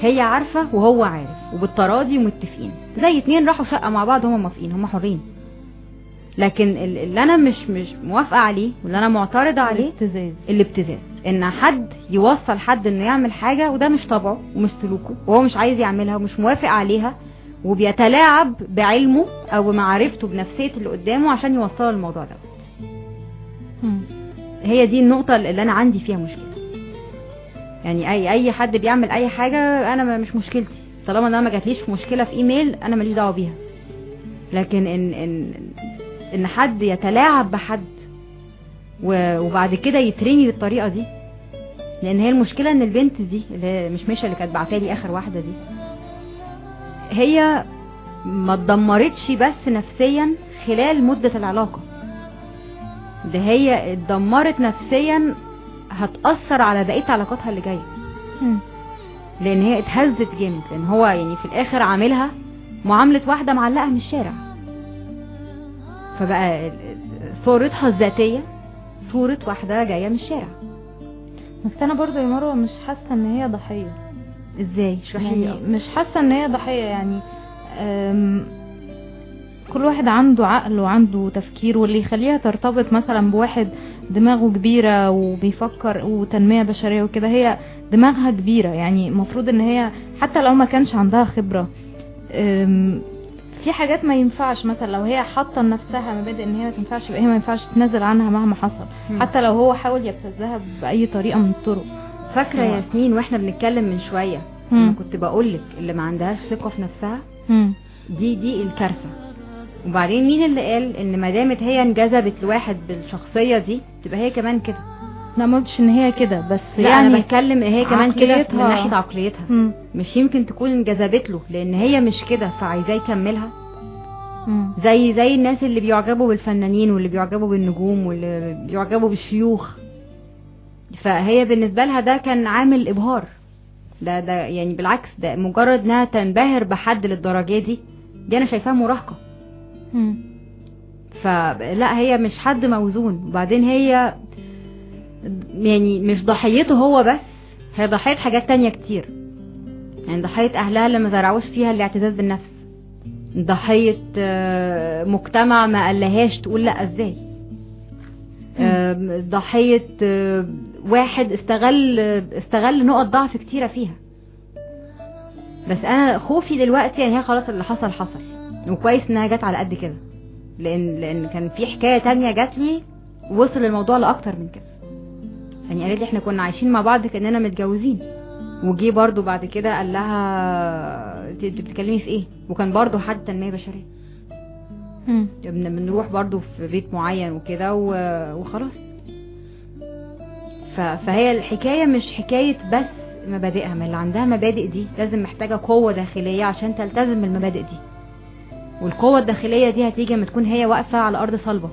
هي عارفه وهو عارف وبالتراضي ومتفقين زي اتنين راحوا شقه مع بعض هم موافقين هم حرين لكن ال- اللي انا مش مش موافقه عليه واللي انا معترضه عليه الابتزاز الابتزاز ان حد يوصل حد انه يعمل حاجه وده مش طبعه ومش سلوكه وهو مش عايز يعملها ومش موافق عليها وبيتلاعب بعلمه او بمعرفته بنفسيه اللي قدامه عشان يوصله الموضوع ده مم. هي دي النقطة اللي أنا عندي فيها مشكلة يعني أي أي حد بيعمل أي حاجة أنا ما- مش مشكلتي طالما أنا ما جاتليش في مشكلة في إيميل أنا ماليش دعوة بيها لكن إن إن إن حد يتلاعب بحد و- وبعد كده يترمي بالطريقة دي لأن هي المشكلة إن البنت دي اللي هي مش مشا اللي كانت بعتالي آخر واحدة دي هي ما اتدمرتش بس نفسيا خلال مدة العلاقة ده هي اتدمرت نفسيا هتأثر على بقية علاقاتها اللي جاية مم. لان هي اتهزت جامد لان هو يعني في الاخر عاملها معاملة واحدة معلقة من الشارع فبقى ال- ال- صورتها الذاتية صورة واحدة جاية من الشارع بس انا برضو يا مروه مش حاسه ان هي ضحيه ازاي اشرحي لي يعني أكتر. مش حاسه ان هي ضحيه يعني أم، كل واحد عنده عقل وعنده تفكير واللي يخليها ترتبط مثلا بواحد دماغه كبيرة وبيفكر وتنمية بشرية وكده هي دماغها كبيرة يعني المفروض ان هي حتى لو ما كانش عندها خبرة أم، في حاجات ما ينفعش مثلا لو هي حاطة لنفسها مبادئ ان هي ما تنفعش يبقى هي ما ينفعش تنزل عنها مهما حصل مم. حتى لو هو حاول يبتزها بأي طريقة من الطرق فاكرة هو- ياسمين واحنا بنتكلم من شوية مم. لما كنت بقولك اللي ما عندهاش ثقة في نفسها مم. دي دي الكارثة وبعدين مين اللي قال ان ما دامت هي انجذبت لواحد بالشخصية دي تبقى هي كمان كده لا ما قلتش ان هي كده بس لا يعني انا بتكلم هي كمان كده من عقليتها. ناحية عقليتها مم. مش يمكن تكون انجذبت له لان هي مش كده فعايزاه يكملها مم. زي زي الناس اللي بيعجبوا بالفنانين واللي بيعجبوا بالنجوم واللي بيعجبوا بالشيوخ فهي بالنسبة لها ده كان عامل ابهار ده ده يعني بالعكس ده مجرد انها تنبهر بحد للدرجة دي دي انا شايفاها مراهقة مم. فلا هي مش حد موزون وبعدين هي يعني مش ضحيته هو بس هي ضحية حاجات تانية كتير يعني ضحية أهلها اللي ما زرعوش فيها الاعتزاز بالنفس ضحية آه، مجتمع ما قالهاش تقول لا ازاي آم، ضحية آه، واحد استغل استغل نقط ضعف كتيرة فيها بس انا خوفي دلوقتي يعني هي خلاص اللي حصل حصل وكويس انها جت على قد كده لان لان كان في حكايه تانية جات لي وصل الموضوع لاكتر من كده يعني قالت لي احنا كنا عايشين مع بعض كاننا متجوزين وجي برضو بعد كده قال لها انت انت بتتكلمي في ايه وكان برضو حد تنميه بشريه مم. بن- بنروح برضو في بيت معين وكده و- وخلاص ف- فهي الحكايه مش حكايه بس مبادئها ما اللي عندها مبادئ دي لازم محتاجه قوه داخليه عشان تلتزم بالمبادئ دي والقوة الداخلية دي هتيجي لما تكون هي واقفة على أرض صلبة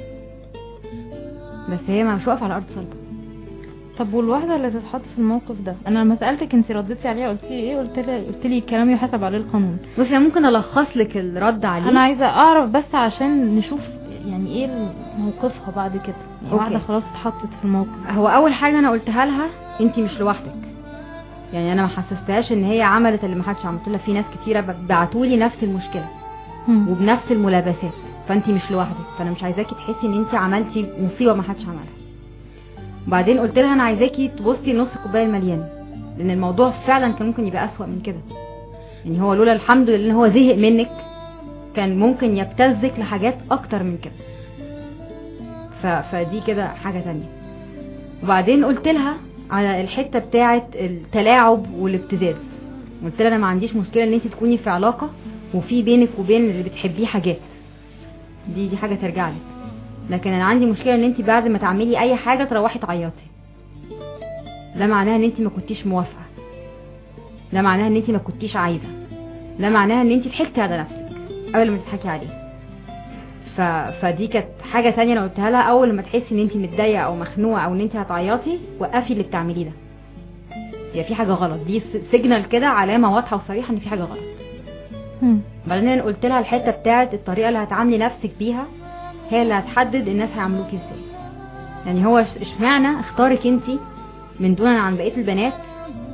بس هي مش واقفة على أرض صلبة طب والواحدة اللي تتحط في الموقف ده انا لما سألتك انت رديتي عليها قلتي لي ايه قلت لي قلت لي كلام يحسب عليه القانون بصي أنا ممكن ألخص لك الرد عليه انا عايزة اعرف بس عشان نشوف يعني ايه موقفها بعد كده يعني أوكي. واحدة خلاص اتحطت في الموقف هو أول حاجة أنا قلتها لها أنت مش لوحدك يعني أنا ما حسستهاش إن هي عملت اللي ما حدش عملته لها في ناس كتيرة بعتولي نفس المشكلة مم. وبنفس الملابسات فانت مش لوحدك فانا مش عايزاكي تحسي ان انت عملتي مصيبه ما حدش عملها وبعدين قلت لها انا عايزاكي تبصي نص الكوبايه المليان لان الموضوع فعلا كان ممكن يبقى اسوأ من كده يعني هو لولا الحمد لله ان هو زهق منك كان ممكن يبتزك لحاجات اكتر من كده ف... فدي كده حاجه تانية وبعدين قلت لها على الحته بتاعه التلاعب والابتزاز قلت لها انا ما عنديش مشكله ان انت تكوني في علاقه وفي بينك وبين اللي بتحبيه حاجات دي دي حاجه ترجع لك لكن انا عندي مشكله ان انت بعد ما تعملي اي حاجه تروحي تعيطي ده معناها ان انت ما كنتيش موافقه ده معناها ان انت ما كنتيش عايزه ده معناها ان انت ضحكتي على نفسك قبل ما تضحكي عليه ف... فدي كانت حاجه تانية انا قلتها لها اول ما تحسي ان انت متضايقه او مخنوقه او ان انت هتعيطي وقفي اللي بتعمليه ده هي في حاجه غلط دي سيجنال كده علامه واضحه وصريحه ان في حاجه غلط مم. بعدين انا قلت لها الحته بتاعت الطريقه اللي هتعاملي نفسك بيها هي اللي هتحدد الناس هيعاملوكي ازاي يعني هو اش- اشمعنى اختارك انت من دون عن بقيه البنات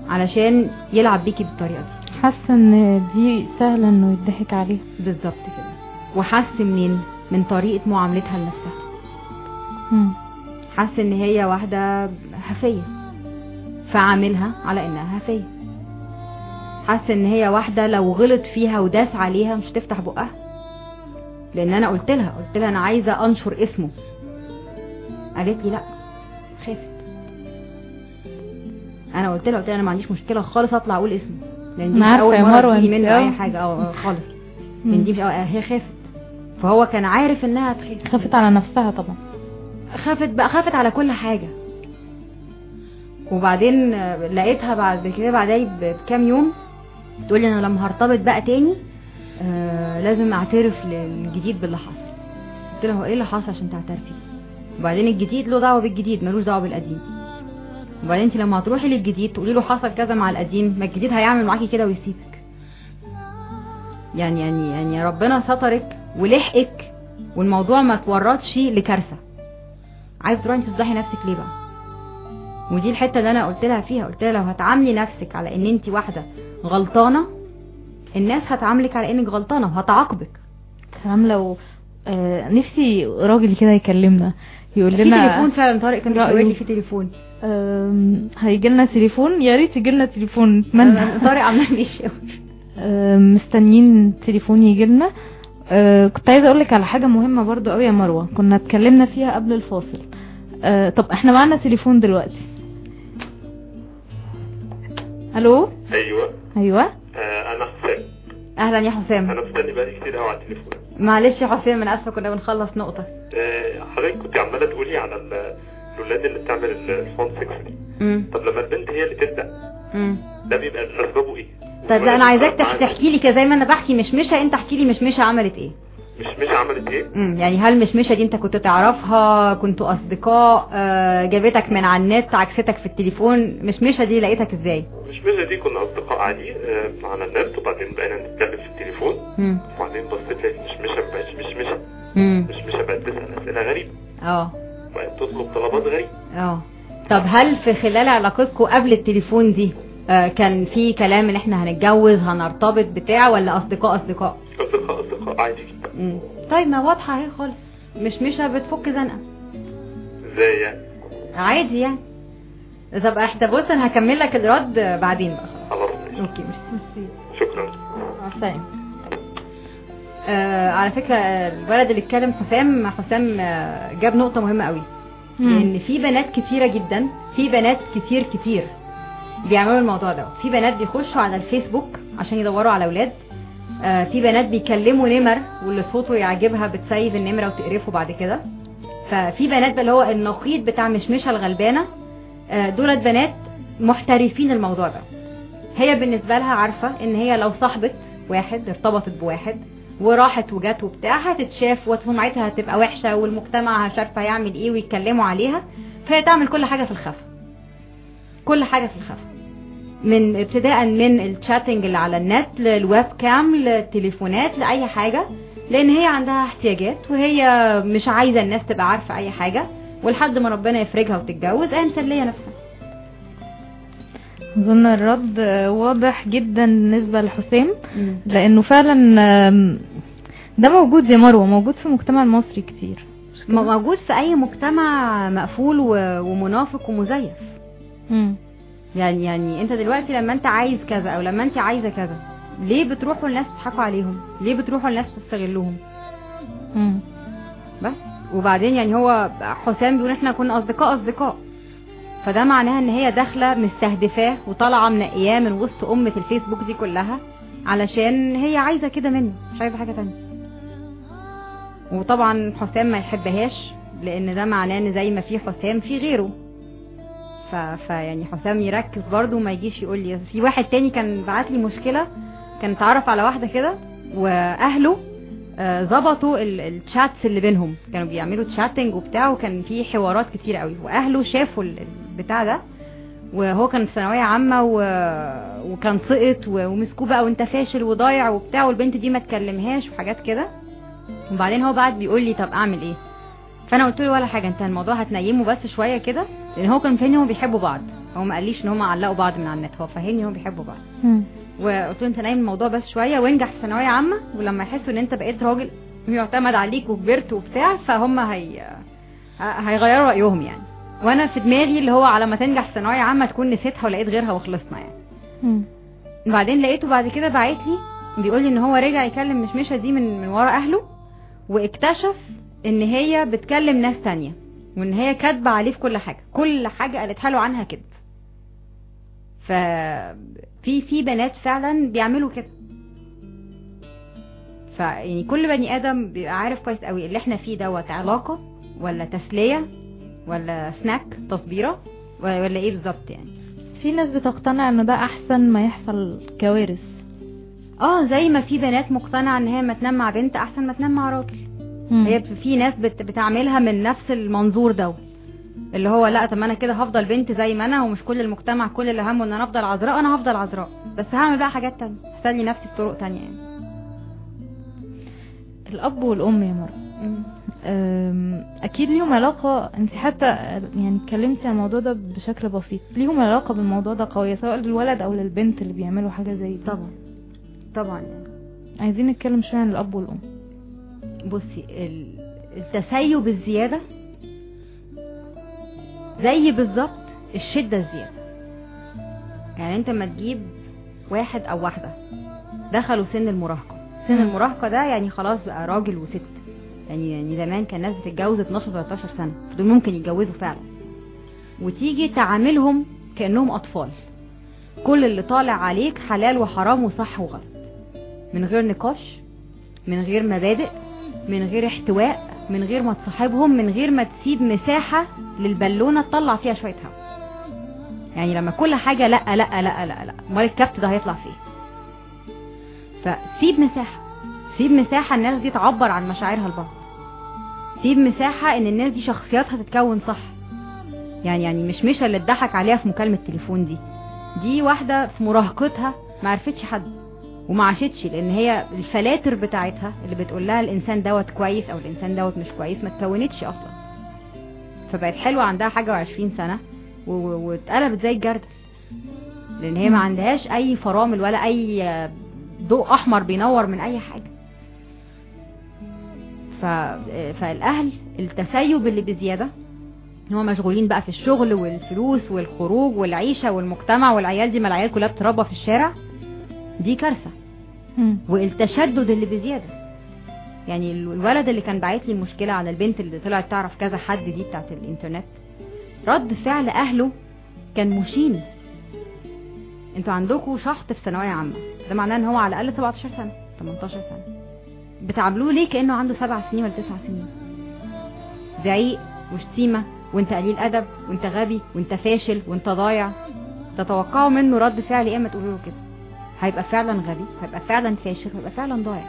علشان يلعب بيكي بالطريقه دي حاسه ان دي سهله انه يضحك عليها بالظبط كده وحس منين من طريقه معاملتها لنفسها مم. حس ان هي واحده هفيه فعاملها على انها هفيه حس ان هي واحده لو غلط فيها وداس عليها مش هتفتح بقها لان انا قلت لها قلت لها انا عايزه انشر اسمه قالت لي لا خافت انا قلت لها قلت لها انا ما عنديش مشكله خالص اطلع اقول اسمه لان دي أنا مش عارفة اول يا مره مروة تيجي أنت منه اي أه. حاجه اه خالص مم. لان دي مش هي خافت فهو كان عارف انها تخاف خافت على نفسها طبعا خافت بقى خافت على كل حاجة وبعدين آه، لقيتها بعد كده بعدها ب- بكام يوم تقولي انا لما هرتبط بقى تاني آه لازم اعترف للجديد باللي حصل قلت لها هو ايه اللي حصل عشان تعترفي وبعدين الجديد له دعوه بالجديد ملوش دعوه بالقديم وبعدين انت لما هتروحي للجديد تقولي له حصل كذا مع القديم ما الجديد هيعمل معاكي كده ويسيبك يعني يعني يعني ربنا سترك ولحقك والموضوع ما تورطش لكارثه عايز تروحي تفضحي نفسك ليه بقى ودي الحته اللي انا قلت لها فيها قلت لها لو هتعاملي نفسك على ان انت واحده غلطانه الناس هتعاملك على انك غلطانه وهتعاقبك كلام لو آه نفسي راجل كده يكلمنا يقول في لنا تليفون فعلا طارق كان رأيه. بيقول لي في تليفون هيجي لنا تليفون يا ريت يجي لنا تليفون نتمنى طارق عمال يشاور آه، مستنيين تليفون يجي لنا آه، كنت عايزه اقول لك على حاجه مهمه برضو قوي يا مروه كنا اتكلمنا فيها قبل الفاصل آه، طب احنا معانا تليفون دلوقتي الو ايوه ايوه آه انا حسام اهلا يا حسام انا مستني بقالي كتير قوي على التليفون معلش يا حسام انا اسفه كنا بنخلص نقطه آه حضرتك كنت عماله تقولي على ال- الولاد اللي بتعمل ال- الفون سكس دي امم طب لما البنت هي اللي تبدا امم ده بيبقى اسبابه ايه؟ طيب لا انا عايزاك تح- معاك. تحكي لي كده زي ما انا بحكي مشمشه انت احكي لي مشمشه عملت ايه مش مش عملت ايه؟ امم يعني هل مشمشه دي انت كنت تعرفها كنتوا اصدقاء آه جابتك من على النت عكستك في التليفون مشمشه دي لقيتك ازاي مش مش دي كنا اصدقاء عادي آه على النت وبعدين بقينا نتكلم في التليفون امم وبعدين بصيت لقيت مش مش ما بقتش مش مش امم مش مش بقت تسال اسئله غريبه اه بقت تطلب طلبات غريبه اه طب هل في خلال علاقتكم قبل التليفون دي آه كان في كلام ان احنا هنتجوز هنرتبط بتاع ولا اصدقاء اصدقاء اصدقاء اصدقاء عادي جدا امم طيب ما واضحه اهي خالص مش مشة بتفك زنقه ازاي يعني؟ عادي يعني طب احنا بص انا هكمل لك الرد بعدين بقى خلاص ماشي اوكي ميرسي شكرا سلام آه على فكره آه، الولد اللي اتكلم حسام حسام آه جاب نقطه مهمه قوي لان في بنات كتيره جدا في بنات كتير كتير بيعملوا الموضوع ده في بنات بيخشوا على الفيسبوك عشان يدوروا على اولاد آه في بنات بيكلموا نمر واللي صوته يعجبها بتسيف النمره وتقرفه بعد كده ففي بنات بقى اللي هو النقيض بتاع مشمشه الغلبانه آه دولت بنات محترفين الموضوع ده هي بالنسبه لها عارفه ان هي لو صاحبت واحد ارتبطت بواحد وراحت وجت وبتاع هتتشاف وسمعتها هتبقى وحشه والمجتمع مش عارفه هيعمل ايه ويتكلموا عليها فهي تعمل كل حاجه في الخفا كل حاجه في الخفا من ابتداء من الشاتنج اللي على النت للويب كام للتليفونات لاي حاجه لان هي عندها احتياجات وهي مش عايزه الناس تبقى عارفه اي حاجه ولحد ما ربنا يفرجها وتتجوز هي مسليه نفسها اظن الرد آه، واضح جدا بالنسبه لحسام لانه فعلا آم، ده موجود يا مروه موجود في المجتمع المصري كتير م- موجود في اي مجتمع مقفول و- ومنافق ومزيف مم. يعني يعني انت دلوقتي لما انت عايز كذا او لما انت عايزه كذا ليه بتروحوا الناس تضحكوا عليهم ليه بتروحوا الناس تستغلوهم مم. بس وبعدين يعني هو حسام بيقول احنا كنا اصدقاء اصدقاء فده معناها ان هي داخله مستهدفاه وطالعه منقياه من وسط امه الفيسبوك دي كلها علشان هي عايزه كده منه مش عايزه حاجه تانية وطبعا حسام ما يحبهاش لان ده معناه ان زي ما في حسام في غيره ف... فيعني حسام يركز برضه وما يجيش يقول لي في واحد تاني كان بعت لي مشكله كان اتعرف على واحده كده واهله آه، ظبطوا ال- الشاتس اللي بينهم كانوا بيعملوا تشاتنج وبتاع وكان في حوارات كتير قوي واهله شافوا ال- البتاع ده وهو كان في ثانويه عامه و... وكان سقط و- ومسكوه بقى وانت فاشل وضايع وبتاع والبنت دي ما تكلمهاش وحاجات كده وبعدين هو بعد بيقول لي طب اعمل ايه فانا قلت له ولا حاجه انت الموضوع هتنيمه بس شويه كده لان هو كان فاهم ان هم بيحبوا بعض هو ما قاليش ان هم علقوا بعض من على النت هو فهمني ان هم بيحبوا بعض مم. وقلت له انت نايم الموضوع بس شويه وانجح في ثانويه عامه ولما يحسوا ان انت بقيت راجل يعتمد عليك وكبرت وبتاع فهم هي هيغيروا رايهم يعني وانا في دماغي اللي هو على ما تنجح في ثانويه عامه تكون نسيتها ولقيت غيرها وخلصنا يعني مم. بعدين لقيته بعد كده باعت لي بيقول لي ان هو رجع يكلم مشمشه دي من من ورا اهله واكتشف ان هي بتكلم ناس تانية وان هي كاتبه عليه في كل حاجه كل حاجه قالتها له عنها كذب ف في في بنات فعلا بيعملوا كده ف يعني كل بني ادم بيبقى عارف كويس قوي اللي احنا فيه دوت علاقه ولا تسليه ولا سناك تصبيره ولا ايه بالظبط يعني في ناس بتقتنع ان ده احسن ما يحصل كوارث اه زي ما في بنات مقتنعه ان هي ما تنام مع بنت احسن ما تنام مع راجل مم. هي في ناس بت بتعملها من نفس المنظور ده اللي هو لا طب ما انا كده هفضل بنت زي ما انا ومش كل المجتمع كل اللي همه ان انا افضل عذراء انا هفضل عذراء بس هعمل بقى حاجات تانية هسلي نفسي بطرق تانية يعني الاب والام يا مرة أم، اكيد ليهم علاقة انت حتى يعني اتكلمتي عن الموضوع ده بشكل بسيط ليهم علاقة بالموضوع ده قوية سواء للولد او للبنت اللي بيعملوا حاجة زي دي طبعا طبعا يعني عايزين نتكلم شوية عن الاب والام بصي ال- التسيب الزيادة زي بالظبط الشدة الزيادة يعني انت ما تجيب واحد او واحدة دخلوا سن المراهقة سن مم. المراهقة ده يعني خلاص بقى راجل وست يعني يعني زمان كان الناس بتتجوز 12 13 سنة دول ممكن يتجوزوا فعلا وتيجي تعاملهم كأنهم أطفال كل اللي طالع عليك حلال وحرام وصح وغلط من غير نقاش من غير مبادئ من غير احتواء من غير ما تصاحبهم من غير ما تسيب مساحة للبالونة تطلع فيها شوية هوا يعني لما كل حاجة لا لا لا لا لا امال الكبت ده هيطلع فيه فسيب مساحة سيب مساحة الناس دي تعبر عن مشاعرها لبعض سيب مساحة ان الناس دي شخصياتها تتكون صح يعني يعني مش مش اللي اتضحك عليها في مكالمة تليفون دي دي واحدة في مراهقتها ما عرفتش حد وما عاشتش لان هي الفلاتر بتاعتها اللي بتقول لها الانسان دوت كويس او الانسان دوت مش كويس ما اتكونتش اصلا فبقت حلوة عندها حاجة وعشرين سنة و- و- واتقلبت زي الجردل لان هي ما عندهاش اي فرامل ولا اي ضوء احمر بينور من اي حاجة ف... فالاهل التسيب اللي بزيادة ان هم مشغولين بقى في الشغل والفلوس والخروج والعيشة والمجتمع والعيال دي ما العيال كلها بتربى في الشارع دي كارثة مم. والتشدد اللي بزيادة يعني ال- الولد اللي كان باعت لي المشكلة على البنت اللي طلعت تعرف كذا حد دي بتاعت الانترنت رد فعل اهله كان مشين انتوا عندكم شحط في ثانوية عامة ده معناه ان هو على الاقل 17 سنة 18 سنة بتعاملوه ليه كأنه عنده سبع سنين ولا تسع سنين زعيق وشتيمة وانت قليل ادب وانت غبي وانت فاشل وانت ضايع تتوقعوا منه رد فعل ايه ما تقولوا له كده هيبقى فعلا غبي هيبقى فعلا فاشل هيبقى فعلا ضايع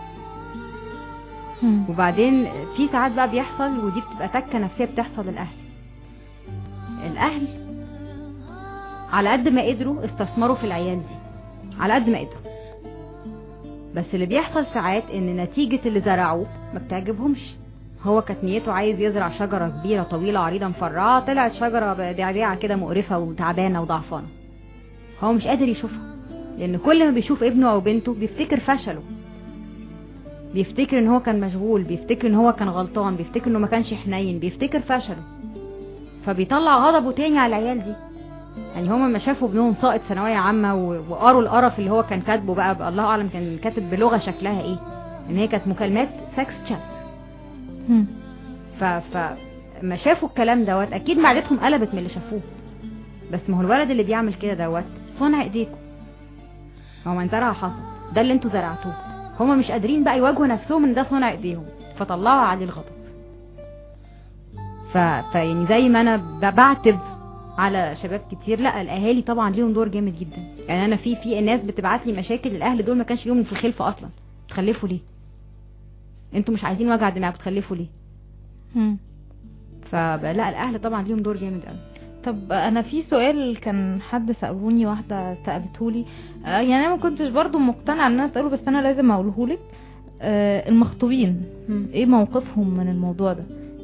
مم. وبعدين في ساعات بقى بيحصل ودي بتبقى تكه نفسيه بتحصل للاهل الاهل على قد ما قدروا استثمروا في العيال دي على قد ما قدروا بس اللي بيحصل ساعات ان نتيجة اللي زرعوه ما بتعجبهمش هو كانت نيته عايز يزرع شجرة كبيرة طويلة عريضة مفرعة طلعت شجرة بدعبيعة كده مقرفة وتعبانة وضعفانة هو مش قادر يشوفها لان كل ما بيشوف ابنه او بنته بيفتكر فشله بيفتكر ان هو كان مشغول بيفتكر ان هو كان غلطان بيفتكر انه ما كانش حنين بيفتكر فشله فبيطلع غضبه تاني على العيال دي يعني هما ما شافوا ابنهم ساقط ثانويه عامه و- وقروا القرف اللي هو كان كاتبه بقى, بقى الله اعلم كان كاتب بلغه شكلها ايه ان هي كانت مكالمات سكس شات مم. ف ف ما شافوا الكلام دوت اكيد معدتهم قلبت من اللي شافوه بس ما هو الولد اللي بيعمل كده دوت صنع ايديكم هو من زرع حصد ده اللي انتوا زرعتوه هما مش قادرين بقى يواجهوا نفسهم ان ده صنع ايديهم فطلعوا عليه الغضب ف... فيعني زي ما انا ب- بعتب على شباب كتير لا الاهالي طبعا ليهم دور جامد جدا يعني انا في في ناس بتبعت لي مشاكل الاهل دول ما كانش ليهم في الخلفه اصلا بتخلفوا ليه انتوا مش عايزين وجع دماغ بتخلفوا ليه مم. فلا الاهل طبعا ليهم دور جامد قوي طب انا في سؤال كان حد سالوني واحده سالته لي آه يعني انا ما كنتش برضو مقتنعه ان انا اساله بس انا لازم اقوله لك آه المخطوبين ايه موقفهم من الموضوع ده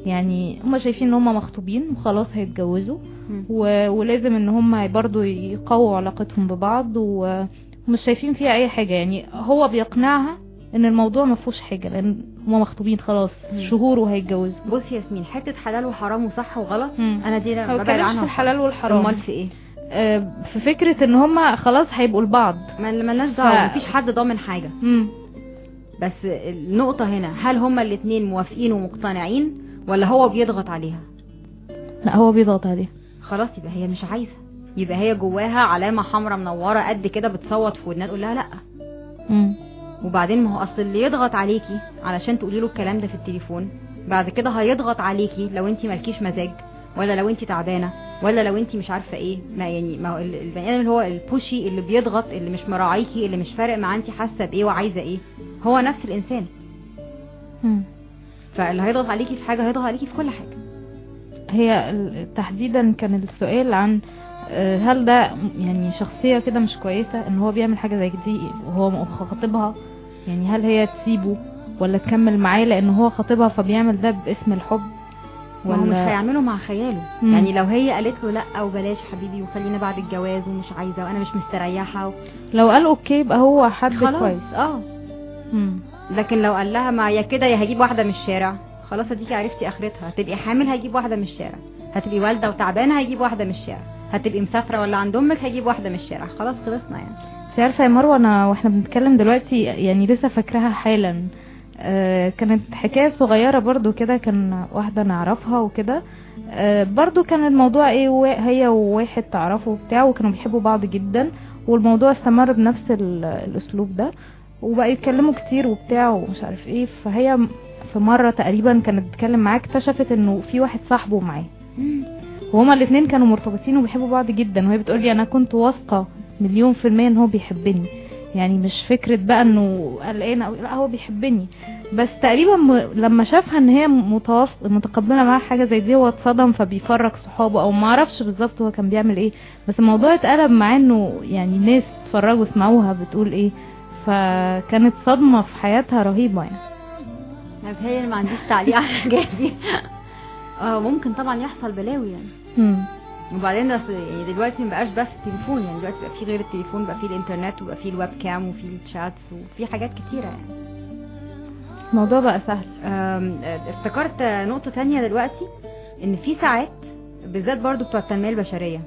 يعني هم شايفين ان هم مخطوبين وخلاص هيتجوزوا مم. و... ولازم ان هم برضو يقووا علاقتهم ببعض و- ومش شايفين فيها اي حاجة يعني هو بيقنعها ان الموضوع ما فيهوش حاجة لان هم مخطوبين خلاص مم. شهور وهيتجوزوا بصي يا ياسمين حته حلال وحرام وصح وغلط مم. انا دي ما ببعد بتكلمش عنها في الحلال والحرام امال في ايه آه، في فكرة ان هم خلاص هيبقوا لبعض ما مالناش ف- دعوه مفيش حد ضامن حاجه مم. بس النقطه هنا هل هما الاثنين موافقين ومقتنعين ولا هو بيضغط عليها لا هو بيضغط عليه خلاص يبقى هي مش عايزه يبقى هي جواها علامه حمراء منوره قد كده بتصوت في ودنها تقول لها لا مم. وبعدين ما هو اصل اللي يضغط عليكي علشان تقولي له الكلام ده في التليفون بعد كده هيضغط عليكي لو انت مالكيش مزاج ولا لو انت تعبانه ولا لو انت مش عارفه ايه ما يعني ما هو ال- البني ادم اللي هو البوشي اللي بيضغط اللي مش مراعيكي اللي مش فارق معاه انت حاسه بايه وعايزه ايه هو نفس الانسان مم. فاللي هيضغط عليكي في حاجه هيضغط عليكي في كل حاجه هي ال- تحديدا كان السؤال عن آه، هل ده يعني شخصية كده مش كويسة ان هو بيعمل حاجة زي دي وهو خاطبها يعني هل هي تسيبه ولا تكمل معاه لان هو خاطبها فبيعمل ده باسم الحب ما هو مش ولا هيعمله مع خياله مم. يعني لو هي قالت له لا وبلاش حبيبي وخلينا بعد الجواز ومش عايزه وانا مش مستريحه و... لو قال اوكي يبقى هو حد خلاص كويس اه مم. لكن لو قال لها ما يا كده يا هجيب واحده من الشارع خلاص اديكي عرفتي اخرتها هتبقي حامل هجيب واحده من الشارع هتبقي والده وتعبانه هجيب واحده من الشارع هتبقي مسافره ولا عند امك هجيب واحده من الشارع خلاص خلصنا يعني انت عارفه يا مروه انا واحنا بنتكلم دلوقتي يعني لسه فاكراها حالا آه، كانت حكايه صغيره برضو كده كان واحده نعرفها وكده آه، برضو كان الموضوع ايه وا- هي وواحد تعرفه وبتاع وكانوا بيحبوا بعض جدا والموضوع استمر بنفس ال- الاسلوب ده وبقى يتكلموا كتير وبتاع ومش عارف ايه فهي م- في مره تقريبا كانت بتتكلم معاه اكتشفت انه في واحد صاحبه معاه وهما الاثنين كانوا مرتبطين وبيحبوا بعض جدا وهي بتقولي انا كنت واثقه مليون في المية ان هو بيحبني يعني مش فكرة بقى انه قلقانة او لا هو بيحبني بس تقريبا م... لما شافها ان هي متوافق متقبلة معاه حاجة زي دي هو اتصدم فبيفرج صحابه او ما اعرفش بالظبط هو كان بيعمل ايه بس الموضوع اتقلب معاه انه يعني ناس اتفرجوا سمعوها بتقول ايه فكانت صدمة في حياتها رهيبة يعني انا بتهيألي ما عنديش تعليق على الحاجات دي اه ممكن طبعا يحصل بلاوي يعني مم. وبعدين أصل يعني دلوقتي ما بقاش بس تليفون يعني دلوقتي بقى في غير التليفون بقى في الانترنت وبقى في الويب كام وفي الشاتس وفي حاجات كتيره يعني الموضوع بقى سهل أم، افتكرت نقطة تانية دلوقتي ان في ساعات بالذات برضو بتوع التنمية البشرية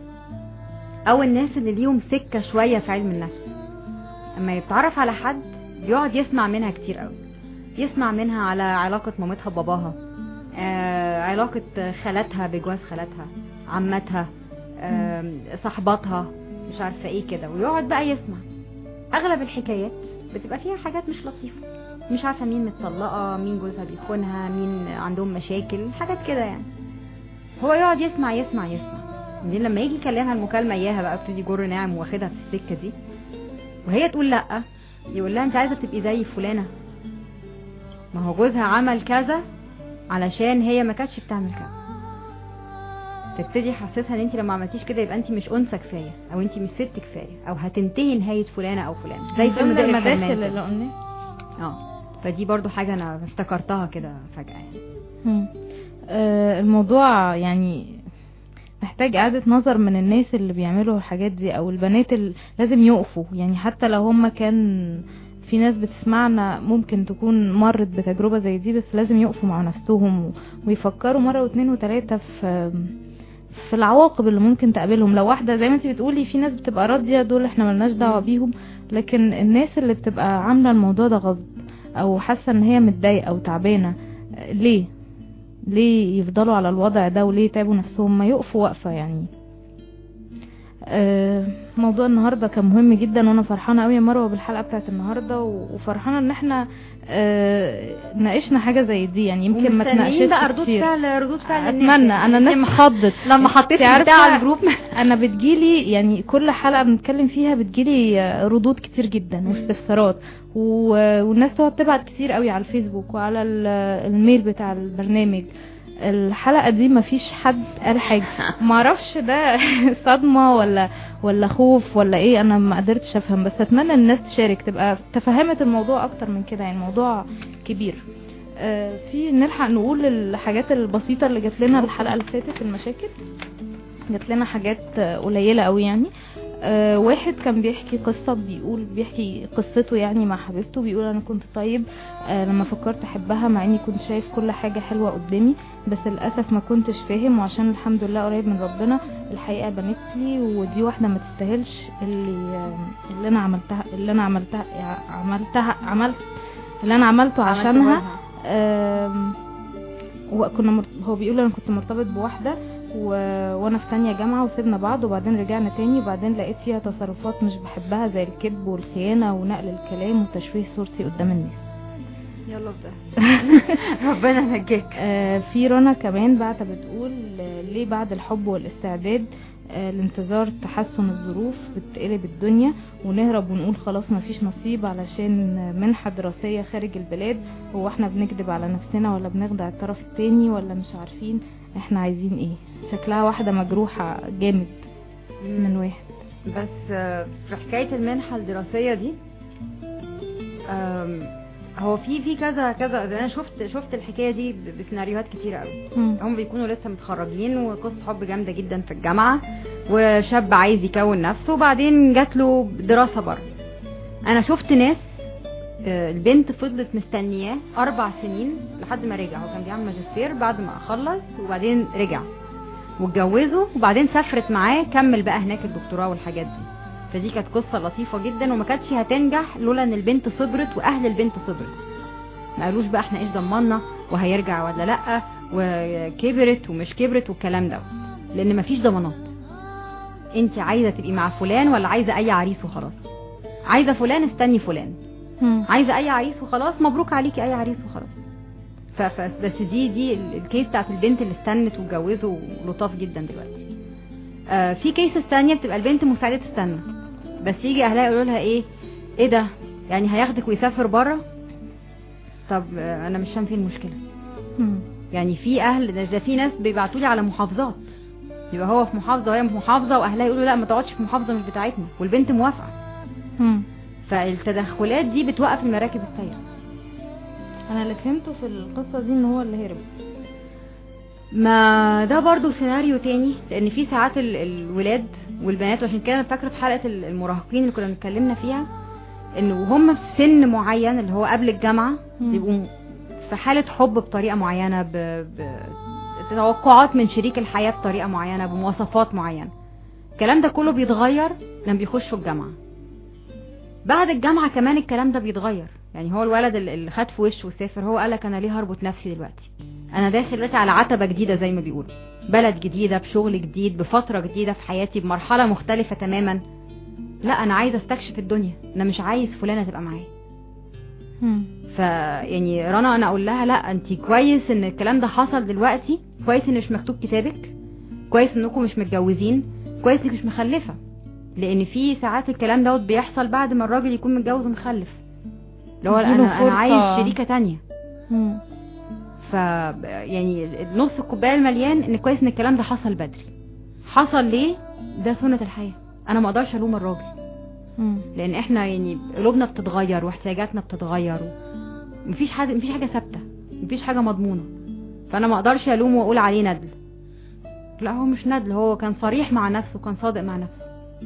او الناس اللي ليهم سكة شوية في علم النفس اما يتعرف على حد بيقعد يسمع منها كتير قوي يسمع منها على علاقة مامتها بباباها آه علاقة خالتها بجواز خالتها عمتها آم، صاحباتها مش عارفة ايه كده ويقعد بقى يسمع اغلب الحكايات بتبقى فيها حاجات مش لطيفة مش عارفه مين متطلقه مين جوزها بيخونها مين عندهم مشاكل حاجات كده يعني هو يقعد يسمع يسمع يسمع بعدين لما يجي يكلمها المكالمه اياها بقى ابتدي جر ناعم واخدها في السكه دي وهي تقول لا يقول لها انت عايزه تبقي زي فلانه ما هو جوزها عمل كذا علشان هي ما كانتش بتعمل كذا تبتدي يحسسها ان انت لما عملتيش كده يبقى انت مش انثى كفايه او انت مش ست كفايه او هتنتهي نهايه فلانه او فلان زي من فيلم ضمن دائر المداخل الحرمان كده. اللي قلناه اه فدي برضو حاجة انا افتكرتها كده فجأة يعني مم. آه، الموضوع يعني محتاج إعادة نظر من الناس اللي بيعملوا الحاجات دي أو البنات اللي لازم يقفوا يعني حتى لو هم كان في ناس بتسمعنا ممكن تكون مرت بتجربة زي دي بس لازم يقفوا مع نفسهم و- ويفكروا مرة واثنين وثلاثة في في العواقب اللي ممكن تقابلهم لو واحدة زي ما انت بتقولي في ناس بتبقى راضية دول احنا ملناش دعوة بيهم لكن الناس اللي بتبقى عاملة الموضوع ده غصب او حاسة ان هي متضايقة او تعبانة آه، ليه ليه يفضلوا على الوضع ده وليه يتعبوا نفسهم ما يقفوا وقفة يعني آه، موضوع النهارده كان مهم جدا وانا فرحانه قوي يا مروه بالحلقه بتاعت النهارده و- وفرحانه ان احنا آه، ناقشنا حاجه زي دي يعني يمكن ما ومستنيين بقى اتناقشتش ردود كتير فعل ردود فعل الناس اتمنى انا نفسي اتخضت لما حطيت انت عارفة البتاع على الجروب انا بتجيلي يعني كل حلقه بنتكلم فيها بتجيلي آه، ردود كتير جدا واستفسارات و- والناس تقعد تبعت كتير قوي على الفيسبوك وعلى ال- الميل بتاع البرنامج الحلقه دي مفيش حد قال حاجه معرفش ده صدمه ولا ولا خوف ولا ايه انا ما قدرتش افهم بس اتمنى الناس تشارك تبقى تفهمت الموضوع اكتر من كده يعني الموضوع كبير آه، في نلحق نقول الحاجات البسيطة اللي جات لنا الحلقة اللي فاتت المشاكل جات لنا حاجات آه، قليلة قوي يعني آه، واحد كان بيحكي قصة بيقول بيحكي قصته يعني مع حبيبته بيقول انا كنت طيب آه، لما فكرت احبها مع اني كنت شايف كل حاجة حلوة قدامي بس للاسف ما كنتش فاهم وعشان الحمد لله قريب من ربنا الحقيقة بنت لي ودي واحدة ما تستاهلش اللي آه، اللي انا عملتها اللي انا عملتها عملتها عملت اللي انا عملته عملت عشانها جوزها. آم، وكنا مر... هو بيقول انا كنت مرتبط بواحده و... وانا في تانية جامعة وسيبنا بعض وبعدين رجعنا تاني وبعدين لقيت فيها تصرفات مش بحبها زي الكذب والخيانة ونقل الكلام وتشويه صورتي قدام الناس يلا بده ربنا ينجيك آه، في رنا كمان بعت بتقول آه، ليه بعد الحب والاستعداد آه، لانتظار تحسن الظروف بتقلب الدنيا ونهرب ونقول خلاص مفيش نصيب علشان منحة دراسية خارج البلاد هو احنا بنكذب على نفسنا ولا بنخدع الطرف التاني ولا مش عارفين احنا عايزين ايه شكلها واحدة مجروحة جامد من واحد بس آه، في حكايه المنحه الدراسيه دي آم، هو في في كذا كذا انا شفت شفت الحكايه دي ب- بسيناريوهات كتيره قوي مم. هم بيكونوا لسه متخرجين وقصه حب جامده جدا في الجامعه وشاب عايز يكون نفسه وبعدين جات له دراسه بره انا شفت ناس آه، البنت فضلت مستنياه اربع سنين لحد ما رجع هو كان بيعمل ماجستير بعد ما خلص وبعدين رجع واتجوزوا وبعدين سافرت معاه كمل بقى هناك الدكتوراه والحاجات دي فدي كانت قصه لطيفه جدا وما كانتش هتنجح لولا ان البنت صبرت واهل البنت صبرت ما قالوش بقى احنا ايش ضمنا وهيرجع ولا لا وكبرت ومش كبرت والكلام ده لان مفيش ضمانات انت عايزه تبقي مع فلان ولا عايزه اي عريس وخلاص عايزه فلان استني فلان مم. عايزه اي عريس وخلاص مبروك عليكي اي عريس وخلاص ف ف- بس دي دي ال- الكيس بتاعت البنت اللي استنت واتجوزوا لطاف جدا دلوقتي آه في كيسز تانية بتبقى البنت مستعده تستنى بس يجي اهلها يقولوا لها ايه ايه ده يعني هياخدك ويسافر بره طب آه انا مش فاهم فين المشكله مم. يعني في اهل ده, ده في ناس بيبعتوا لي على محافظات يبقى هو في محافظه وهي في محافظه واهلها يقولوا لا ما تقعدش في محافظه مش بتاعتنا والبنت موافقه مم. فالتدخلات دي بتوقف المراكب السايره انا اللي فهمته في القصة دي ان هو اللي هرب ما ده برضو سيناريو تاني لان في ساعات ال- الولاد والبنات وعشان كده انا فاكره في حلقه ال- المراهقين اللي كنا اتكلمنا فيها انه وهم في سن معين اللي هو قبل الجامعه مم. بيبقوا في حاله حب بطريقه معينه ب... ب... توقعات من شريك الحياه بطريقه معينه بمواصفات معينه الكلام ده كله بيتغير لما بيخشوا الجامعه بعد الجامعه كمان الكلام ده بيتغير يعني هو الولد اللي اللي خد في وشه وسافر هو قالك انا ليه هربط نفسي دلوقتي انا داخل دلوقتي على عتبه جديده زي ما بيقولوا بلد جديده بشغل جديد بفتره جديده في حياتي بمرحله مختلفه تماما لا انا عايزه استكشف الدنيا انا مش عايز فلانه تبقى معايا مم. ف يعني رنا انا اقول لها لا انت كويس ان الكلام ده حصل دلوقتي كويس ان مش مكتوب كتابك كويس انكم مش متجوزين كويس انك مش مخلفه لان في ساعات الكلام دوت بيحصل بعد ما الراجل يكون متجوز ومخلف اللي هو اديله انا انا فرصة. عايز شريكه تانية مم. ف يعني نص الكوبايه المليان ان كويس ان الكلام ده حصل بدري حصل ليه ده سنه الحياه انا ما اقدرش الوم الراجل مم. لان احنا يعني قلوبنا بتتغير واحتياجاتنا بتتغير و- مفيش حاجه مفيش حاجه ثابته مفيش حاجه مضمونه فانا ما اقدرش الوم واقول عليه ندل لا هو مش ندل هو كان صريح مع نفسه كان صادق مع نفسه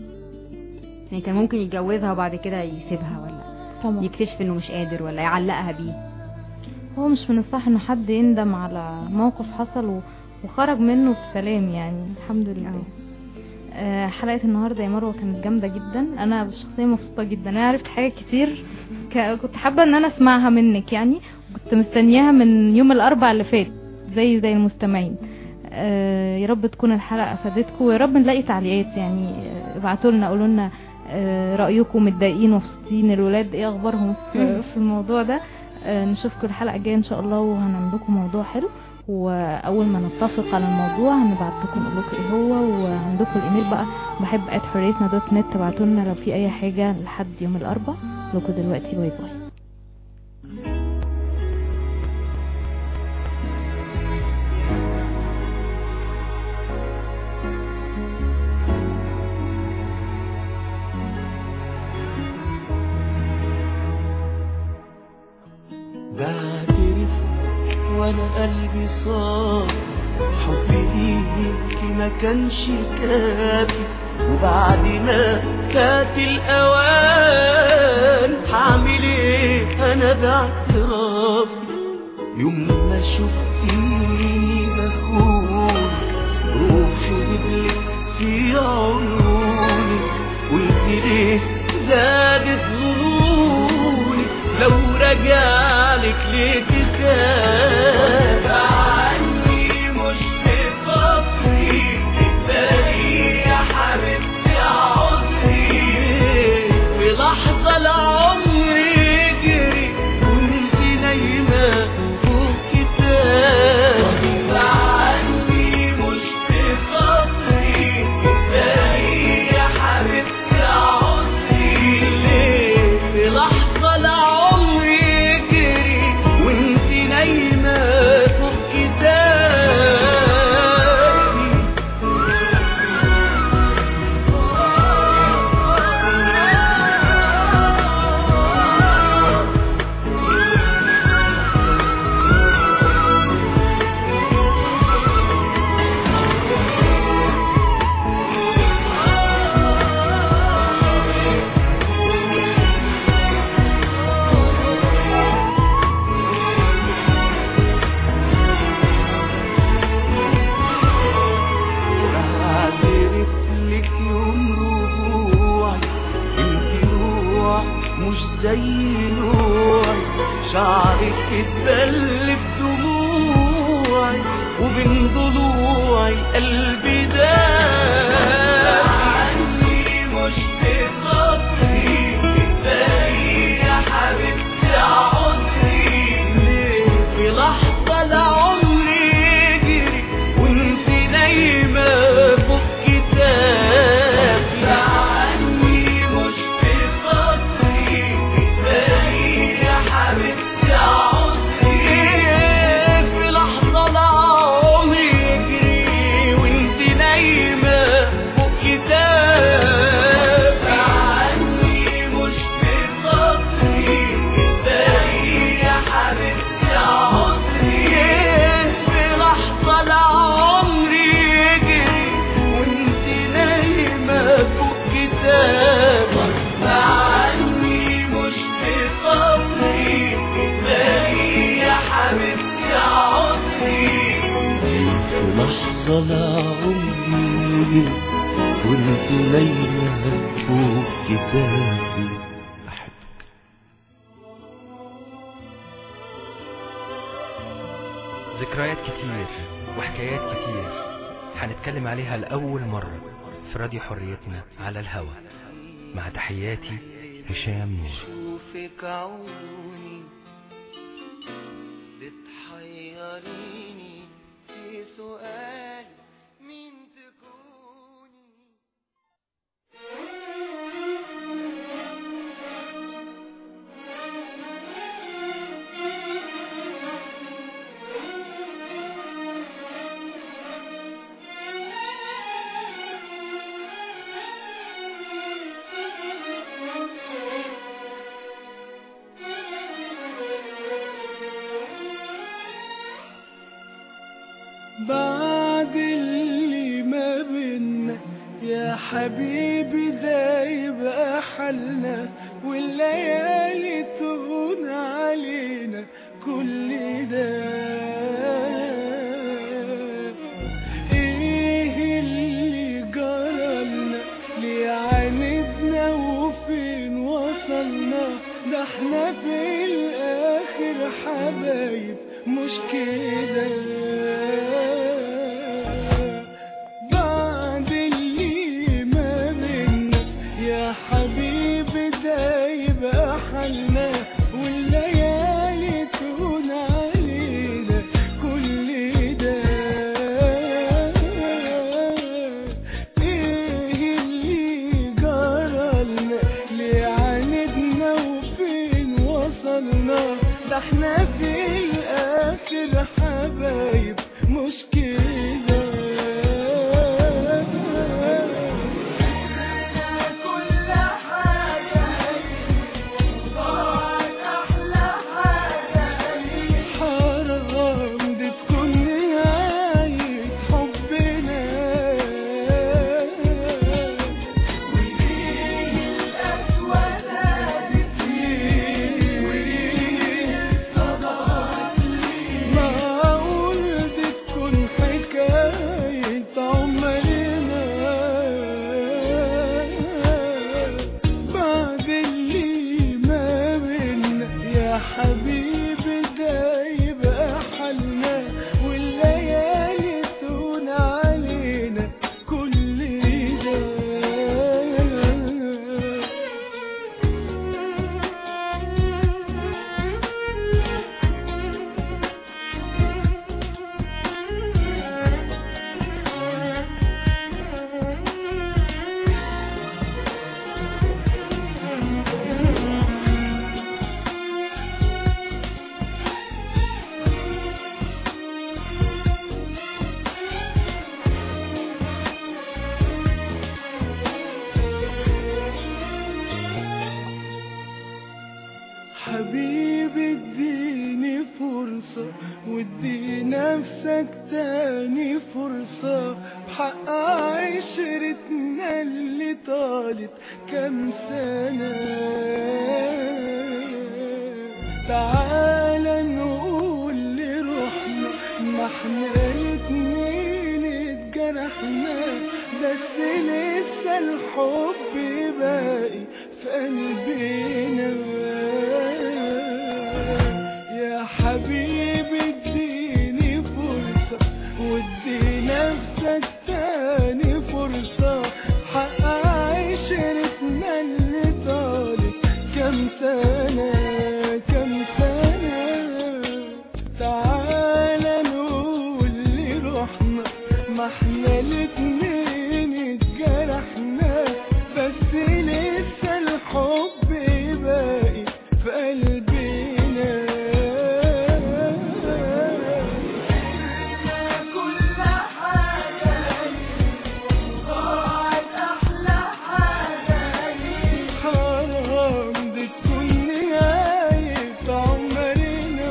يعني كان ممكن يتجوزها وبعد كده يسيبها ولا طبعا يكتشف انه مش قادر ولا يعلقها بيه هو مش من الصح ان حد يندم على موقف حصل و- وخرج منه بسلام يعني الحمد لله أهو. آه، حلقة النهاردة يا مروة كانت جامدة جدا انا شخصيا مبسوطة جدا انا عرفت حاجات كتير ك- كنت حابة ان انا اسمعها منك يعني كنت مستنياها من يوم الاربع اللي فات زي زي المستمعين آه، يا رب تكون الحلقة افادتكم ويا رب نلاقي تعليقات يعني آه، ابعتوا لنا قولوا لنا آه، رأيكم متضايقين ومبسوطين الولاد ايه اخبارهم في, في الموضوع ده آه، نشوفكم الحلقة الجاية ان شاء الله وهنعمل لكم موضوع حلو واول ما نتفق على الموضوع هنبعت لكم نقول لكم ايه هو وعندكم الايميل بقى بحب ات حريتنا دوت نت تبعتوا لنا لو في اي حاجة لحد يوم الاربعاء لكم دلوقتي باي باي بعترف انا قلبي صار حبي ليكي ما كانش كافي وبعد ما فات الاوان هعمل ايه انا باعترافي يوم ما شفتيني بخون روحي دبلت في عيوني قلت ليه زادت ظنوني لو رجعلك ليه تخاف عني مش بخاطري تقبلي يا حبيبتي عذري في لحظة العمر يجري وانت نايمة فوق كتاب عني مش بخاطري تقبلي يا حبيبتي عذري في لحظة العمر يجري وانت نايمة فوق كتابي اعترف لك يوم رجوعي انت روح مش زي نوعي شعرك اتبل بدموعي وبين ضلوعي قلبي داب عني مش بخاطري كفاية يا حبيبتي عذري ليه في لحظة العمر يجري وانت نايمة فوق كتابي عني مش بخاطري كفاية يا حبيبتي عذري في لحظة العمر يجري وانت نايمة فوق كتابي عني مش بخاطري كفاية يا حبيبتي عذري في لحظة العمر يجري وانت نايمة فوق كتابي عني مش بخاطري كفاية يا حبيبتي عذري في لحظة العمر وانت نايمة فوق كتابي ذكريات كتير وحكايات كتير هنتكلم عليها لأول مرة في راديو حريتنا على الهوا مع تحياتي هشام نور شوفك عيوني بتحيريني في سؤال مين تكوني بعد اللي ما بينا يا حبيبي ده يبقى حالنا والليالي تهون علينا كل ده ايه اللي جرالنا ليه عاندنا وفين وصلنا ده احنا في الاخر حبايب مش كده بعد اللي ما بينا يا حبيبي ده يبقى حالنا والليالي تهون علينا كل ده ايه اللي جرالنا ليه عاندنا وفين وصلنا ده احنا في الاخر حبايب حبيبي اديني فرصة وادي نفسك تاني فرصة بحق عشرتنا اللي طالت كام سنة تعال نقول لروحنا ما احنا الاتنين اتجرحنا بس لسه الحب باقي في قلبنا يا حبيبي اديني فرصة وادي نفسك تاني فرصة حق عشرتنا اللي طالت كام سنة كام سنة تعال نقول لروحنا ما احنا الاتنين اتجرحنا بس لسه الحب باقي في قلبنا كل حاجة ضاعت أحلى حاجة حرام دي تكون نهاية عمرنا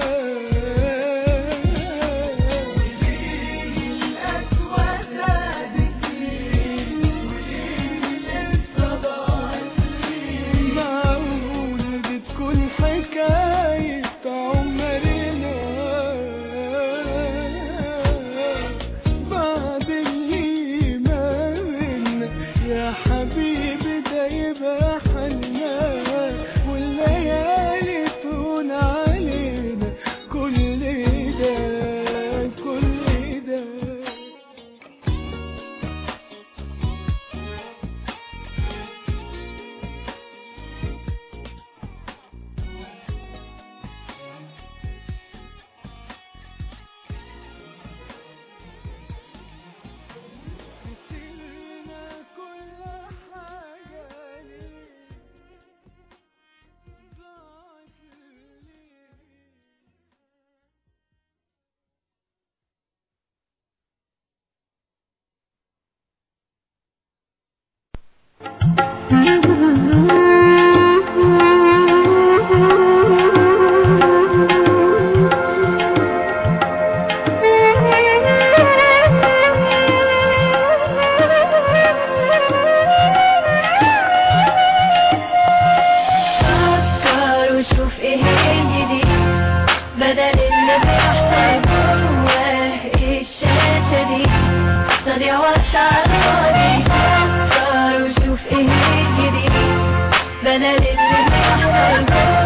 معقول دي تكون حكاية عمرنا بعد اللي ما بينا يا حبيبي ده يبقى حالنا والليالي تهون علينا كل ده كل ده نسينا كل حاجة ليه ضاعت ليه فكر وشوف ايه الجديد بدل اللي بيحصل جواه ايه الشاشة دي تضيع وقت على الفاضي فكر وشوف ايه الجديد بدل اللي بيحصل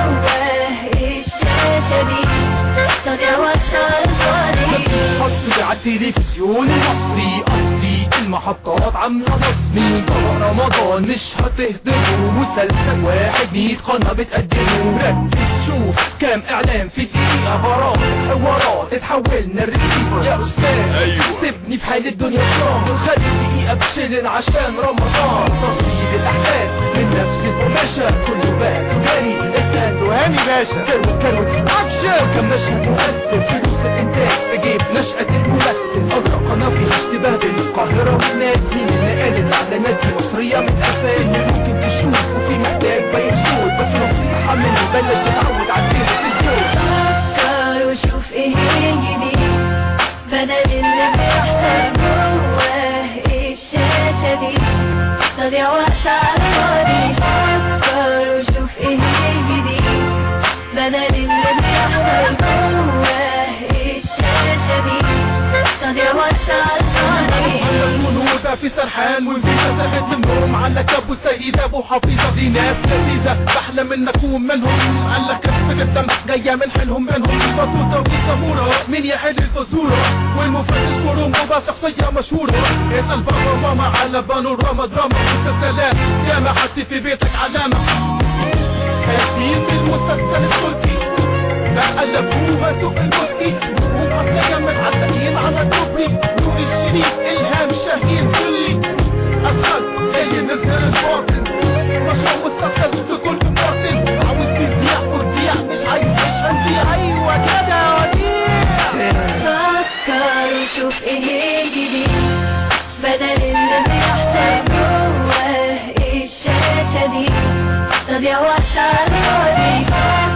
جواه ايه الشاشة دي تضيع وقت على الفاضي حصري على التلفزيون المصري قصدي المحطات عاملة نصبي طبق رمضان مش هتهضروا مسلسل واحد مية قناة بتقدمه ركز شوف كام اعلان في دقيقة برامج حوارات تتحولنا الريسيفر يا استاذ أيوة. سيبني في حال الدنيا صام وخلي دقيقة بشيلن عشان رمضان تصوير الاحداث من نفس القماشة كله بقى تجاري اسأل تهاني باشا كروت كروت اكشن كم مشهد مؤثر فلوس الانتاج تجيب نشأة الممثل أدرى قناة فيها اشتباه بين القاهرة والناس مين اللي قالت اعلانات دي مصرية من اساس اللي ممكن تشوف وفي محتاج باين صوت بس نصيحة مني بلاش تتعود على التلفزيون فكر وشوف ايه الجديد بدل اللي بيحصل جواه ايه الشاشة دي تضيع وقت على الفاضي فكر وشوف ايه الجديد بدل اللي بيحصل جواه ايه الشاشة دي تضيع وقت على الفاضي منهوزة في سرحان وانفيزة سابت النوم على ابو سيدة ابو حفيظة دي ناس لذيذة بحلم ان اكون منهم قال لك كسبة الدم جاية من حيلهم منهم بطوطة وسمورة مين يحل الفزورة والمفتش كرومبوبا شخصية مشهورة اسأل بابا ماما على بانوراما دراما مسلسلات يا ما حسي في بيتك علامة خايفين من المسلسل التركي بقلبوها سوق المسكي وهم اصلا جنب عتاقين على الكوبري نور الشريف الهام شاهين كلي اسهل زي نزل الباطن مشروع مسلسل بكل باطن عاوز تذيع وتذيع مش عايز مش هنذيع ايوه كده وديع فكر وشوف ايه الجديد بدل اللي بيحصل جواه ايه الشاشة دي تضيع وقت على الفاضي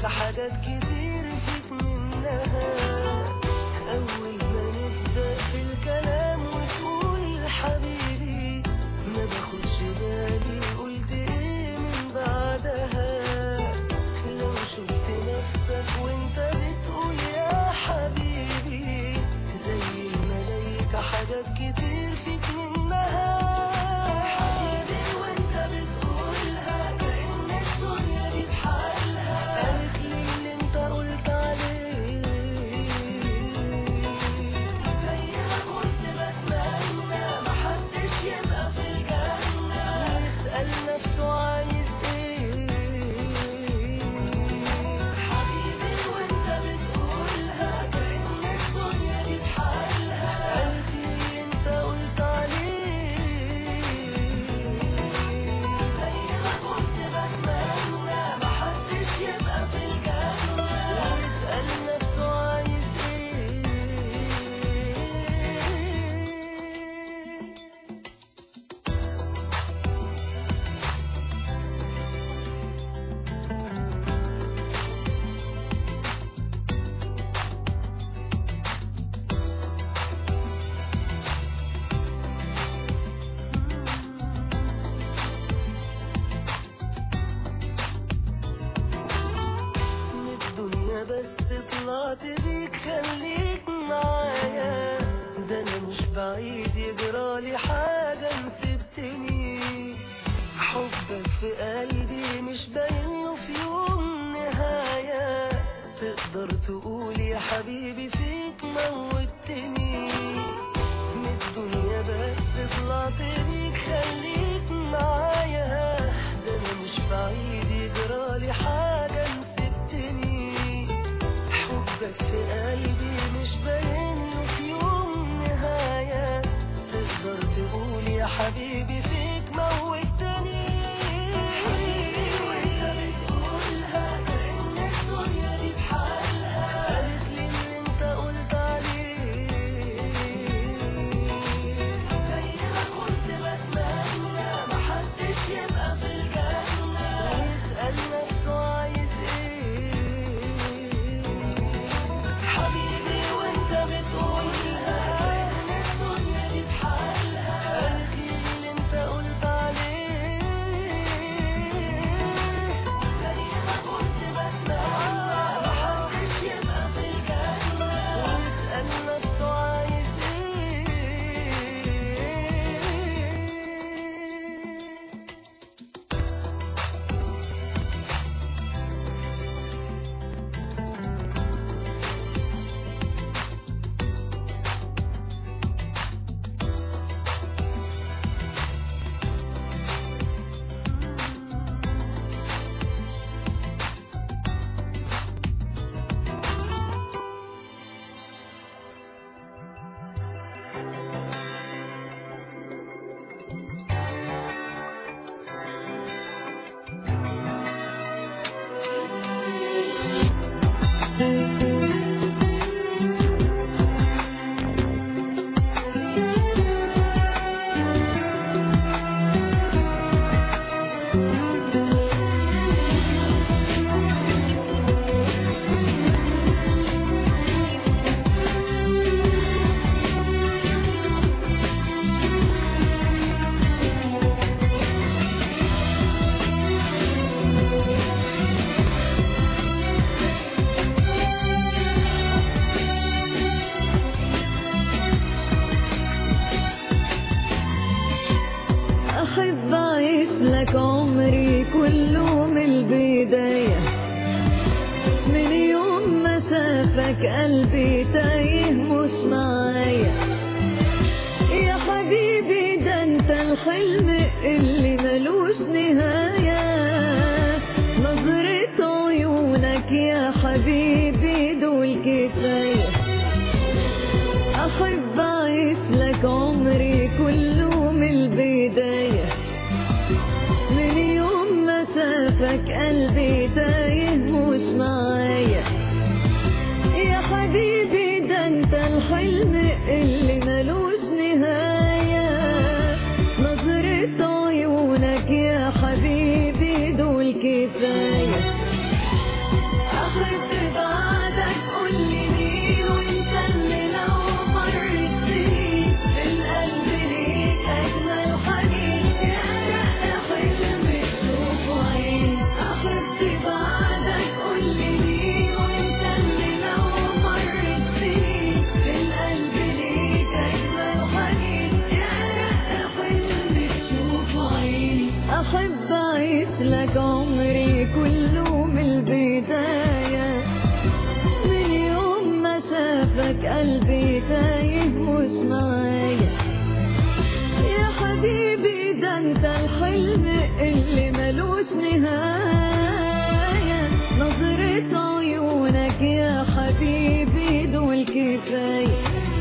حاجات كتير فيك منها أول ما نبدأ في الكلام وتقول حبيبي ما باخدش بالي قلت ايه من بعدها لو شفت نفسك وانت بتقول يا حبيبي زي الملايكة حاجات كتير فيك منها حبيبي وانت بتقولها كأن الدنيا دي بحالها قالت لي اللي انت قلت عليه زي ما كنت بتمنى محدش يبقى في الجنة ويسأل نفسه عايز ايه حبيبي وانت بتقولها كأن الدنيا دي بحالها قالت لي اللي انت قلت عليه زي ما كنت بتمنى محدش يبقى في الجنة ويسأل نفسه عايز ايه من الدنيا بس طلعت بيك خليك معايا ده انا مش بعيد يجرالي حاجة مسبتني حبك في قلبي مش باين في يوم نهاية تقدر تقول يا حبيبي فيك موتني من الدنيا بس طلعت بيك خليك معايا ده انا مش بعيد يجرالي حاجة مسبتني حبك في قلبي مش باين له في يوم نهاية تقدر تقول يا حبيبي فيك موتني حبيبي وانت بتقولها كأن الدنيا دي بحالها قالت لي اللي انت قلت عليه زي ما كنت بتمنى محدش يبقى في الجنة ويسأل نفسه عايز ايه حبيبي وانت بتقولها كأن الدنيا دي بحالها قالت لي اللي انت قلت عليه زي ما كنت بتمنى محدش يبقى في الجنة ويسأل نفسه عايز ايه أحب أعيش لك عمري كله من البداية من يوم ما شافك قلبي تايه مش معايا يا حبيبي ده انت الحلم اللي ملوش نهاية نظرة عيونك يا حبيبي دول كفاية أحب أعيش لك عمري كله من البداية من يوم ما شافك قلبي تايه مش معايا يا حبيبي ده انت الحلم اللي ملوش نهاية نظرة عيونك يا حبيبي دول كفاية عمري كله من البداية من يوم ما شافك قلبي تايه مش معايا يا حبيبي ده انت الحلم اللي ملوش نهاية نظرة عيونك يا حبيبي دول كفاية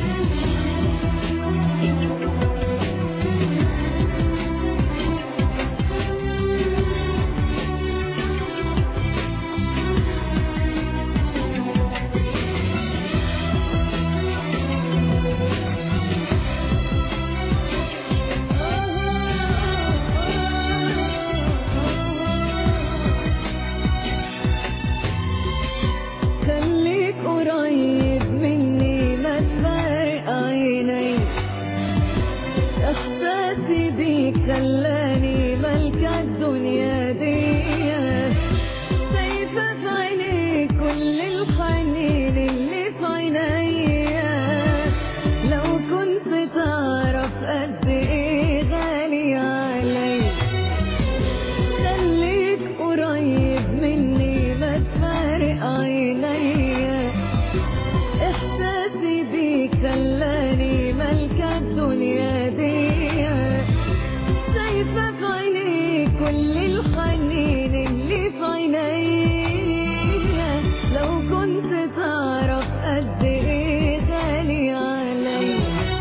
خليك قريب مني ما تفارق عيني احساسي بيك خلاني ملكة الدنيا دي شايفة في عينيك كل الحنين اللي في عينيا لو كنت تعرف قد ايه غالي عليا خليك قريب مني ما تفارق عينيا احساسي بيك خلاني ملكة الدنيا دي شايفة في عينيك كل الحنين اللي في عينيا لو كنت تعرف قد ايه غالي عليا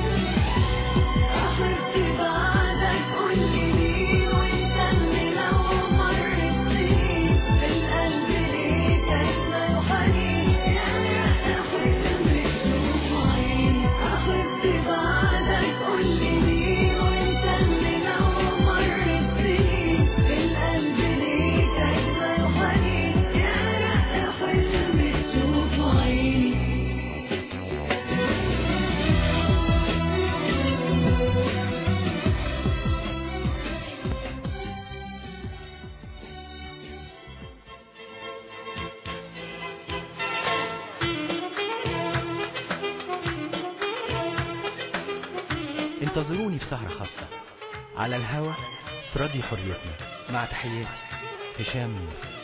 أحب بعدك كل دي وانت اللي لو مرت سنين في القلب ليك أجمل حنين يا ريت حلم تشوف عيني أحب بعدك كل دي وانت اللي لو مرت سنين في القلب ليك أجمل حنين يا ريت حلم تشوف عيني انتظروني في سهرة خاصة على الهوا في راديو حريتنا مع تحياتي هشام نور